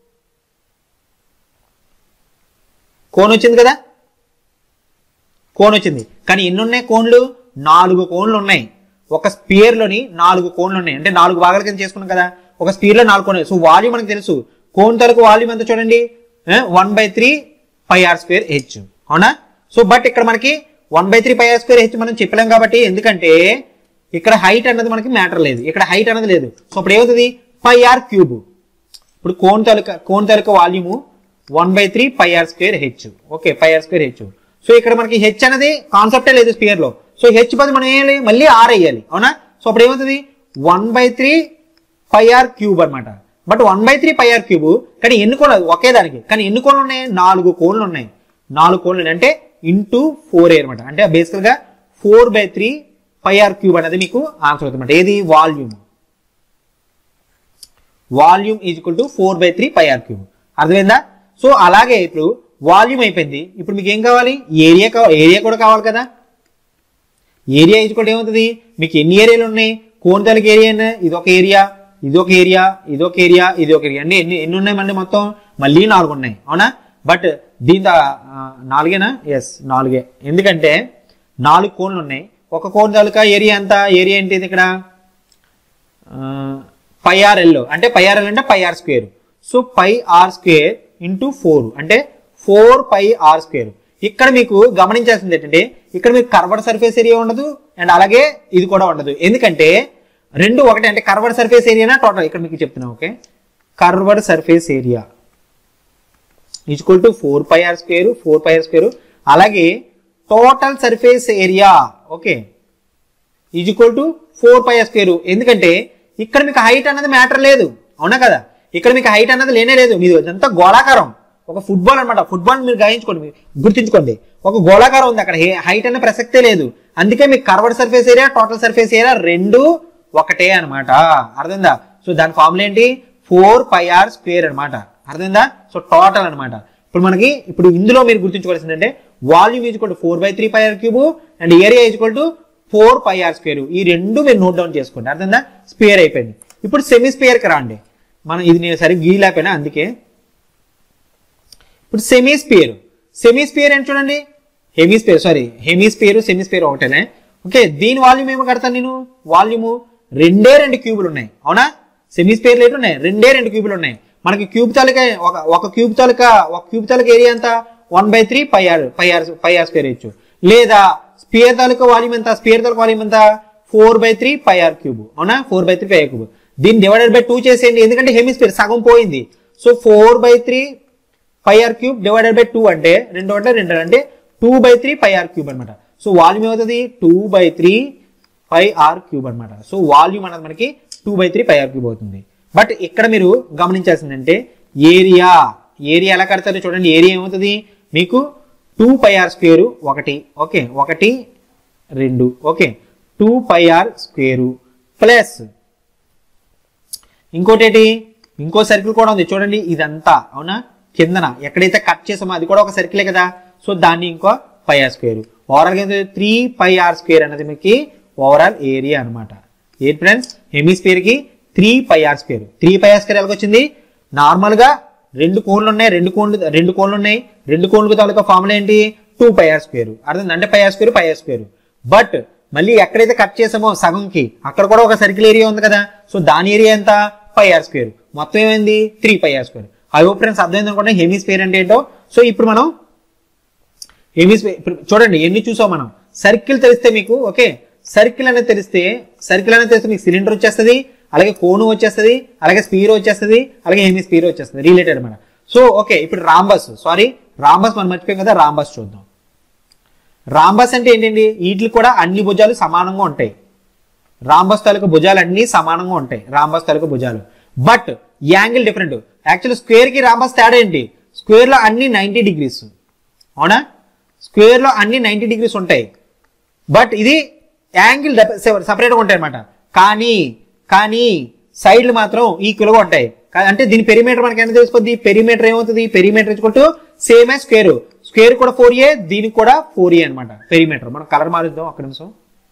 కోన్ వచ్చింది కదా కోన్ వచ్చింది కానీ ఎన్ని ఉన్నాయి కోన్లు నాలుగు కోన్లు ఉన్నాయి ఒక స్పియర్ లోని నాలుగు కోన్లు ఉన్నాయి అంటే నాలుగు భాగాల కింద చేసుకున్నాం కదా ఒక స్పియర్ లో నాలుగు కోన్లు సో వాల్యూమ్ మనకు తెలుసు కోన్ తలకు వాల్యూమ్ ఎంత చూడండి one by three pi are square h అవునా సో బట్ ఇక్కడ మనకి one by three pi are square h మనం చెప్పలేం కాబట్టి ఎందుకంటే ఇక్కడ హైట్ అన్నది మనకి మ్యాటర్ లేదు ఇక్కడ హైట్ అన్నది లేదు సో ఇప్పుడు ఏమవుతుంది పై ఆర్ క్యూబ్ ఇప్పుడు కోన్ తాలూకా కోన్ తాలూకా volume one by three pi are square h okay pi are square H so ఇక్కడ మనకి హెచ్ అనేది కాన్సెప్టే లేదు స్పియర్ లో సో హెచ్ పది మనం ఏం చేయాలి మళ్ళీ ఆర్ వేయాలి అవునా సో అప్పుడు ఏమవుతుంది one by three pi r cube అనమాట but one by three pi r cube కానీ ఎన్ని కోన్లు ఒకే దానికి కానీ ఎన్ని కోన్లు ఉన్నాయి నాలుగు కోన్లు ఉన్నాయి నాలుగు కోన్లు ఉన్నాయి అంటే ఇంటూ ఫోర్ ఏ అనమాట అంటే బేసికల్ గా four by three pi r cube అనేది మీకు ఆన్సర్ అవుతుంది అనమాట ఏది volume volume is equal to four by three pi r cube అర్థమైందా సో అలాగే ఇప్పుడు వాల్యూమ్ అయిపోయింది ఇప్పుడు మీకు ఏం కావాలి ఏరియా కావాలి ఏరియా కూడా కావాలి కదా ఏరియా ఈజ్ ఈక్వల్ ఏమవుతుంది మీకు ఎన్ని ఏరియాలు ఉన్నాయి కోనతలకి ఏరియా ఎన్ని? ఇది ఒక ఏరియా ఇది ఒక ఏరియా ఇది ఒక ఏరియా ఇది ఒక ఏరియా అన్ని ఎన్ని ఎన్ని ఉన్నాయి మళ్ళీ మొత్తం మళ్ళీ నాలుగు ఉన్నాయి అవునా బట్ దీంతో ఆ, నాలుగేనా ఎస్ నాలుగే ఎందుకంటే నాలుగు కోన్లు ఉన్నాయి ఒక కోన్ తాలూకా ఏరియా ఎంత ఏరియా ఏంటిది ఇక్కడ పై ఆర్ ఎల్ అంటే పై ఆర్ ఎల్ అంటే pi are square so pi are square into four అంటే ఫోర్ పై ఆర్ స్క్వేర్ ఇక్కడ మీకు గమనించాల్సింది ఏంటంటే ఇక్కడ మీకు కర్వర్డ్ సర్ఫేస్ ఏరియా ఉండదు అండ్ అలాగే ఇది కూడా ఉండదు ఎందుకంటే రెండు ఒకటే అంటే కర్వర్డ్ సర్ఫేస్ ఏరియానా టోటల్ ఇక్కడ మీకు చెప్తున్నా okay curved surface area equal to four pi are square four pi are square అలాగే total surface area okay is equal to four pi square ఎందుకంటే ఇక్కడ మీకు హైట్ అన్నది మ్యాటర్ లేదు అవునా కదా ఇక్కడ మీకు హైట్ అన్నది లేనే లేదు మీది ఇదంతా గోళాకారం ఒక ఫుట్బాల్ అన్నమాట ఫుట్బాల్ మీరు గ్రహించుకోండి మీరు గుర్తుంచుకోండి ఒక గోళాకారం ఉంది అక్కడ హైట్ అనే ప్రసక్తే లేదు అందుకే మీకు curved surface area total surface area రెండు ఒకటే అన్నమాట అర్థమైందా సో దాని ఫార్ములా ఏంటి ఫోర్ పై ఆర్ స్క్వేర్ అన్నమాట అర్థమైందా సో టోటల్ అన్నమాట ఇప్పుడు మనకి ఇప్పుడు ఇందులో మీరు గుర్తుంచుకోవాల్సింది అంటే volume is to four by three pi r cube and area is to four pi are square ఈ రెండు మీరు నోట్ డౌన్ చేసుకోండి అర్థందా స్పియర్ అయిపోయింది ఇప్పుడు సెమీ స్పియర్ కి రాండి మనం ఇది నేను సరిగ్గా గీయలేకపోయినా అందుకే ఇప్పుడు సెమీ స్పియర్ సెమీ స్పియర్ ఏంటి చూడండి hemisphere sorry hemisphere semi sphere ఒకటేనే ఓకే దీని వాల్యూమ్ ఏమో కడతాను నేను వాల్యూమ్ రెండే రెండు క్యూబులు ఉన్నాయి అవునా సెమీ స్పియర్ లేట్ ఉన్నాయి రెండే రెండు క్యూబులు ఉన్నాయి మనకి క్యూబ్ తాలూకా ఒక ఒక క్యూబ్ తాలూకా ఒక క్యూబ్ తాలూకా ఏరియా ఎంత one by three pi r pi r pi are square ఇచ్చు లేదా స్పియర్ తాలూకా వాల్యూమ్ ఎంత స్పియర్ తాలూకా వాల్యూమ్ ఎంత four by three pi r cube అవునా four by three pi r cube దీన్ని డివైడెడ్ బై టూ చేసేయండి ఎందుకంటే హెమిస్పియర్ సగం పోయింది so four by three pi r cube divided by two అంటే రెండు అంటే రెండు అంటే two by three pi r cube అనమాట సో వాల్యూమ్ ఏమవుతుంది two by three pi r cube అనమాట సో వాల్యూమ్ అనేది మనకి two by three pi r cube అవుతుంది బట్ ఇక్కడ మీరు గమనించాల్సిందంటే ఏరియా ఏరియా ఎలా కడతారో చూడండి ఏరియా ఏమవుతుంది మీకు టూ పై ఆర్ స్క్వేర్ ఒకటి ఓకే ఒకటి రెండు okay two pi r square plus ఇంకోటి ఏంటి ఇంకో సర్కిల్ కూడా ఉంది చూడండి ఇదంతా అవునా కిందన ఎక్కడైతే కట్ చేసామో అది కూడా ఒక సర్కిలే కదా సో దాన్ని ఇంకో pi are square overall three pi are square అనేది మీకు ఓవరాల్ ఏరియా అన్నమాట ఏంటి ఫ్రెండ్స్ హెమిస్ఫియర్ కి three pi are square three pi are square ఎలాగొచ్చింది నార్మల్ గా రెండు కోన్లు ఉన్నాయి రెండు కోన్లు రెండు కోన్లు ఉన్నాయి రెండు కోన్లకు తాలూకా ఫార్ములా ఏంటి టూ పై ఆర్ స్క్వేర్ అర్థం అంటే pi are square pi are square but మళ్ళీ ఎక్కడైతే కట్ చేసామో సగంకి అక్కడ కూడా ఒక సర్కిల్ ఏరియా ఉంది కదా సో దాని ఏరియా ఎంత పై ఆర్ స్క్వేర్ మొత్తం ఏమైంది three pi are square I hope friends అర్థమైంది అనుకుంటే హెమిస్ఫియర్ అంటే ఏంటో సో ఇప్పుడు మనం హెమిస్ఫియర్ ఇప్పుడు చూడండి ఎన్ని చూసాం మనం సర్కిల్ తెలిస్తే మీకు ఓకే సర్కిల్ అనేది తెలిస్తే సర్కిల్ అనేది తెలిస్తే మీకు సిలిండర్ వచ్చేస్తుంది అలాగే కోను వచ్చేస్తుంది అలాగే స్పీర్ వచ్చేస్తుంది అలాగే హెమిస్ఫియర్ వచ్చేస్తుంది రిలేటెడ్ అనమాట సో ఓకే ఇప్పుడు రాంబస్ సారీ రాంబస్ మనం మర్చిపోయాం కదా రాంబస్ చూద్దాం రాంబస్ అంటే ఏంటండి వీటికి కూడా అన్ని భుజాలు సమానంగా ఉంటాయి రాంబస్ తాలూకు భుజాలు అన్ని సమానంగా ఉంటాయి రాంబస్ తాలూకు భుజాలు but angle different actual square కి రాంబస్ తేడా ఏంటి స్క్వేర్ లో అన్ని నైన్టీ డిగ్రీస్ అవునా స్క్వేర్ లో అన్ని నైన్టీ డిగ్రీస్ ఉంటాయి బట్ ఇది యాంగిల్ సపరేట్గా ఉంటాయి అనమాట కానీ కానీ సైడ్లు మాత్రం ఈక్వల్గా ఉంటాయి కా- అంటే దీని పెరిమీటర్ మనకి ఎంత తెలిసిపోద్ది పెరిమీటర్ ఏమవుతుంది పెరిమీటర్ ఇచ్చుకుంటూ సేమ్ యాజ్ స్క్వేర్ స్క్వేర్ కూడా ఫోర్ ఏ దీనికి కూడా ఫోర్ ఏ అనమాట పెరిమీటర్ మనం కలర్ మారుద్దాం ఒక్క నిమిషం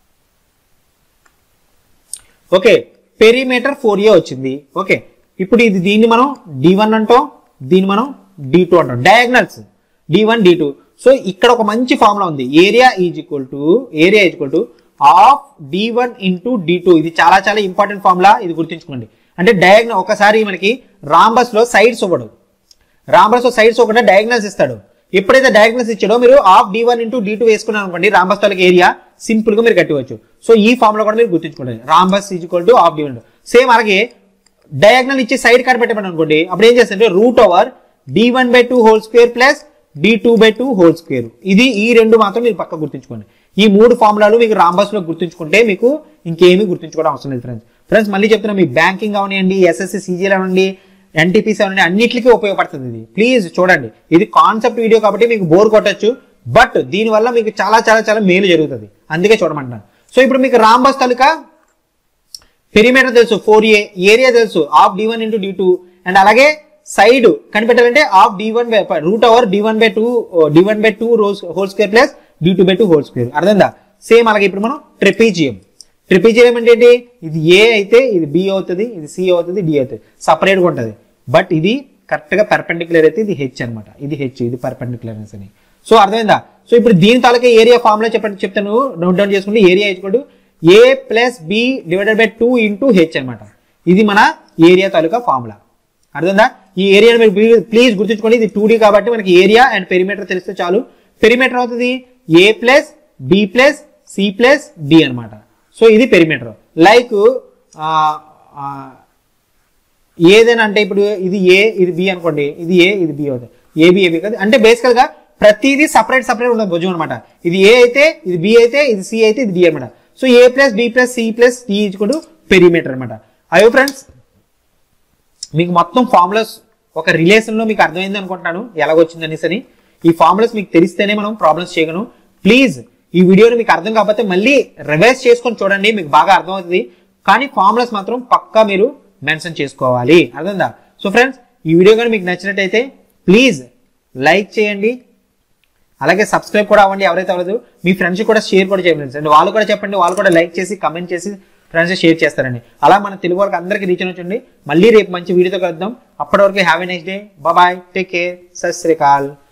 ఓకే పెరిమీటర్ ఫోర్ ఏ వచ్చింది ఓకే ఇప్పుడు ఇది దీన్ని మనం డి వన్ అంటాం దీన్ని మనం డి టూ అంటాం diagonals d one d two so ఇక్కడ ఒక మంచి ఫార్ములా ఉంది area is equal to area is equal to of d one into d two ఇది చాలా చాలా ఇంపార్టెంట్ ఫార్ములా ఇది గుర్తుంచుకోండి అంటే డయాగ్నల్ ఒకసారి మనకి రాంబస్ లో సైడ్స్ ఇవ్వడు రాంబస్ లో సైడ్స్ ఒకటే డయాగ్నల్స్ ఇస్తాడు ఎప్పుడైతే డయాగ్నల్స్ ఇచ్చాడో మీరు of d one into d two వేసుకున్నాను అనుకోండి రాంబస్ తాలూకు ఏరియా సింపుల్ గా మీరు కట్టివచ్చు సో ఈ ఫార్ములా కూడా మీరు గుర్తుంచుకోండి rhombus is equal to of d one same అలాగే డయాగ్నల్ ఇచ్చి సైడ్ కార్డ్ పెట్టమని అనుకోండి అప్పుడు ఏం చేస్తుంటే root over d one by two whole square plus d two by two whole square ఇది ఈ రెండు మాత్రం మీరు పక్క గుర్తుంచుకోండి ఈ మూడు ఫార్ములాలు మీకు రాంబస్ లో గుర్తుంచుకుంటే మీకు ఇంకేమీ గుర్తుంచుకోవడం అవసరం లేదు ఫ్రెండ్స్ ఫ్రెండ్స్ మళ్ళీ చెప్తున్నా మీ బ్యాంకింగ్ అవనివ్వండి ఎస్ఎస్సి సీజీఎల్ అవ్వండి ఎన్టీపీసీ అవనండి అన్నిటికీ ఉపయోగపడుతుంది ఇది ప్లీజ్ చూడండి ఇది కాన్సెప్ట్ వీడియో కాబట్టి మీకు బోర్ కొట్టచ్చు బట్ దీనివల్ల మీకు చాలా చాలా చాలా మేలు జరుగుతుంది అందుకే చూడమంటున్నాను సో ఇప్పుడు మీకు రాంబస్ తాలూకా పెరిమీటర్ తెలుసు ఫోర్ ఏ ఏరియా తెలుసు of d one into d two and అలాగే సైడ్ కనిపెట్టాలంటే of d one by root over d one by two d one by two rose whole square plus d two by two whole square అర్థందా same అలాగే ఇప్పుడు మనం trapezium trapezium అంటే ఏంటి ఇది ఏ అయితే ఇది బి అవుతుంది ఇది సి అవుతుంది డి అవుతుంది సపరేట్ గా ఉంటుంది బట్ ఇది కరెక్ట్ గా పర్పెండిక్యులర్ అయితే ఇది హెచ్ అన్నమాట ఇది హెచ్ ఇది పర్పెండిక్యులర్నెస్ అని సో అర్థమైందా సో ఇప్పుడు దీని తాలూకా ఏరియా ఫార్ములా చెప్పండి చెప్తాను నోట్ డౌన్ చేసుకుంటే ఏరియా ఇచ్చుకోండి a plus b divided by two into h అనమాట ఇది మన ఏరియా తాలూకా ఫార్ములా అర్థందా ఈ ఏరియా మీరు ప్లీజ్ గుర్తుంచుకోండి ఇది టూ కాబట్టి మనకి ఏరియా అండ్ పెరిమీటర్ తెలిస్తే చాలు పెరిమీటర్ అవుతుంది a plus B plus c plus d అనమాట సో ఇది పెరిమీటర్ లైక్ ఏదైనా అంటే ఇప్పుడు ఇది ఏ ఇది బి అనుకోండి ఇది ఏ ఇది బి అవుతుంది ఏబి ఏబి కదా అంటే బేసికల్ గా ప్రతిదీ సపరేట్ సపరేట్ ఉండదు భుజం అనమాట ఇది ఏ అయితే ఇది బి అయితే ఇది సి అయితే ఇది డి అనమాట so a plus B plus c plus d ఈజ్కొడు పెరిమీటర్ అనమాట అయ్యో ఫ్రెండ్స్ మీకు మొత్తం ఫార్ములాస్ ఒక రిలేషన్ లో మీకు అర్థమైంది అనుకుంటున్నాను ఎలాగొచ్చింది అనేసి అని ఈ ఫార్ములాస్ మీకు తెలిస్తేనే మనం ప్రాబ్లమ్స్ చేయగలం ప్లీజ్ ఈ వీడియోని మీకు అర్థం కాకపోతే మళ్ళీ రివైజ్ చేసుకొని చూడండి మీకు బాగా అర్థమవుతుంది కానీ ఫార్ములాస్ మాత్రం పక్కా మీరు మెన్షన్ చేసుకోవాలి అర్థందా సో ఫ్రెండ్స్ ఈ వీడియో కానీ మీకు నచ్చినట్టయితే ప్లీజ్ లైక్ చేయండి అలాగే సబ్స్క్రైబ్ కూడా అవ్వండి ఎవరైతే అవ్వలేదు మీ ఫ్రెండ్స్ కూడా షేర్ కూడా చేయండి ఫ్రెండ్స్ అండ్ వాళ్ళు కూడా చెప్పండి వాళ్ళు కూడా లైక్ చేసి కమెంట్ చేసి ఫ్రెండ్స్ షేర్ చేస్తారండి అలా మన తెలుగు వాళ్ళకి అందరికీ రీచ్ వచ్చండి మళ్ళీ రేపు మంచి వీడియోతో కలుద్దాం అప్పటి వరకు have a next day bye take care సత్ శ్రీకాల్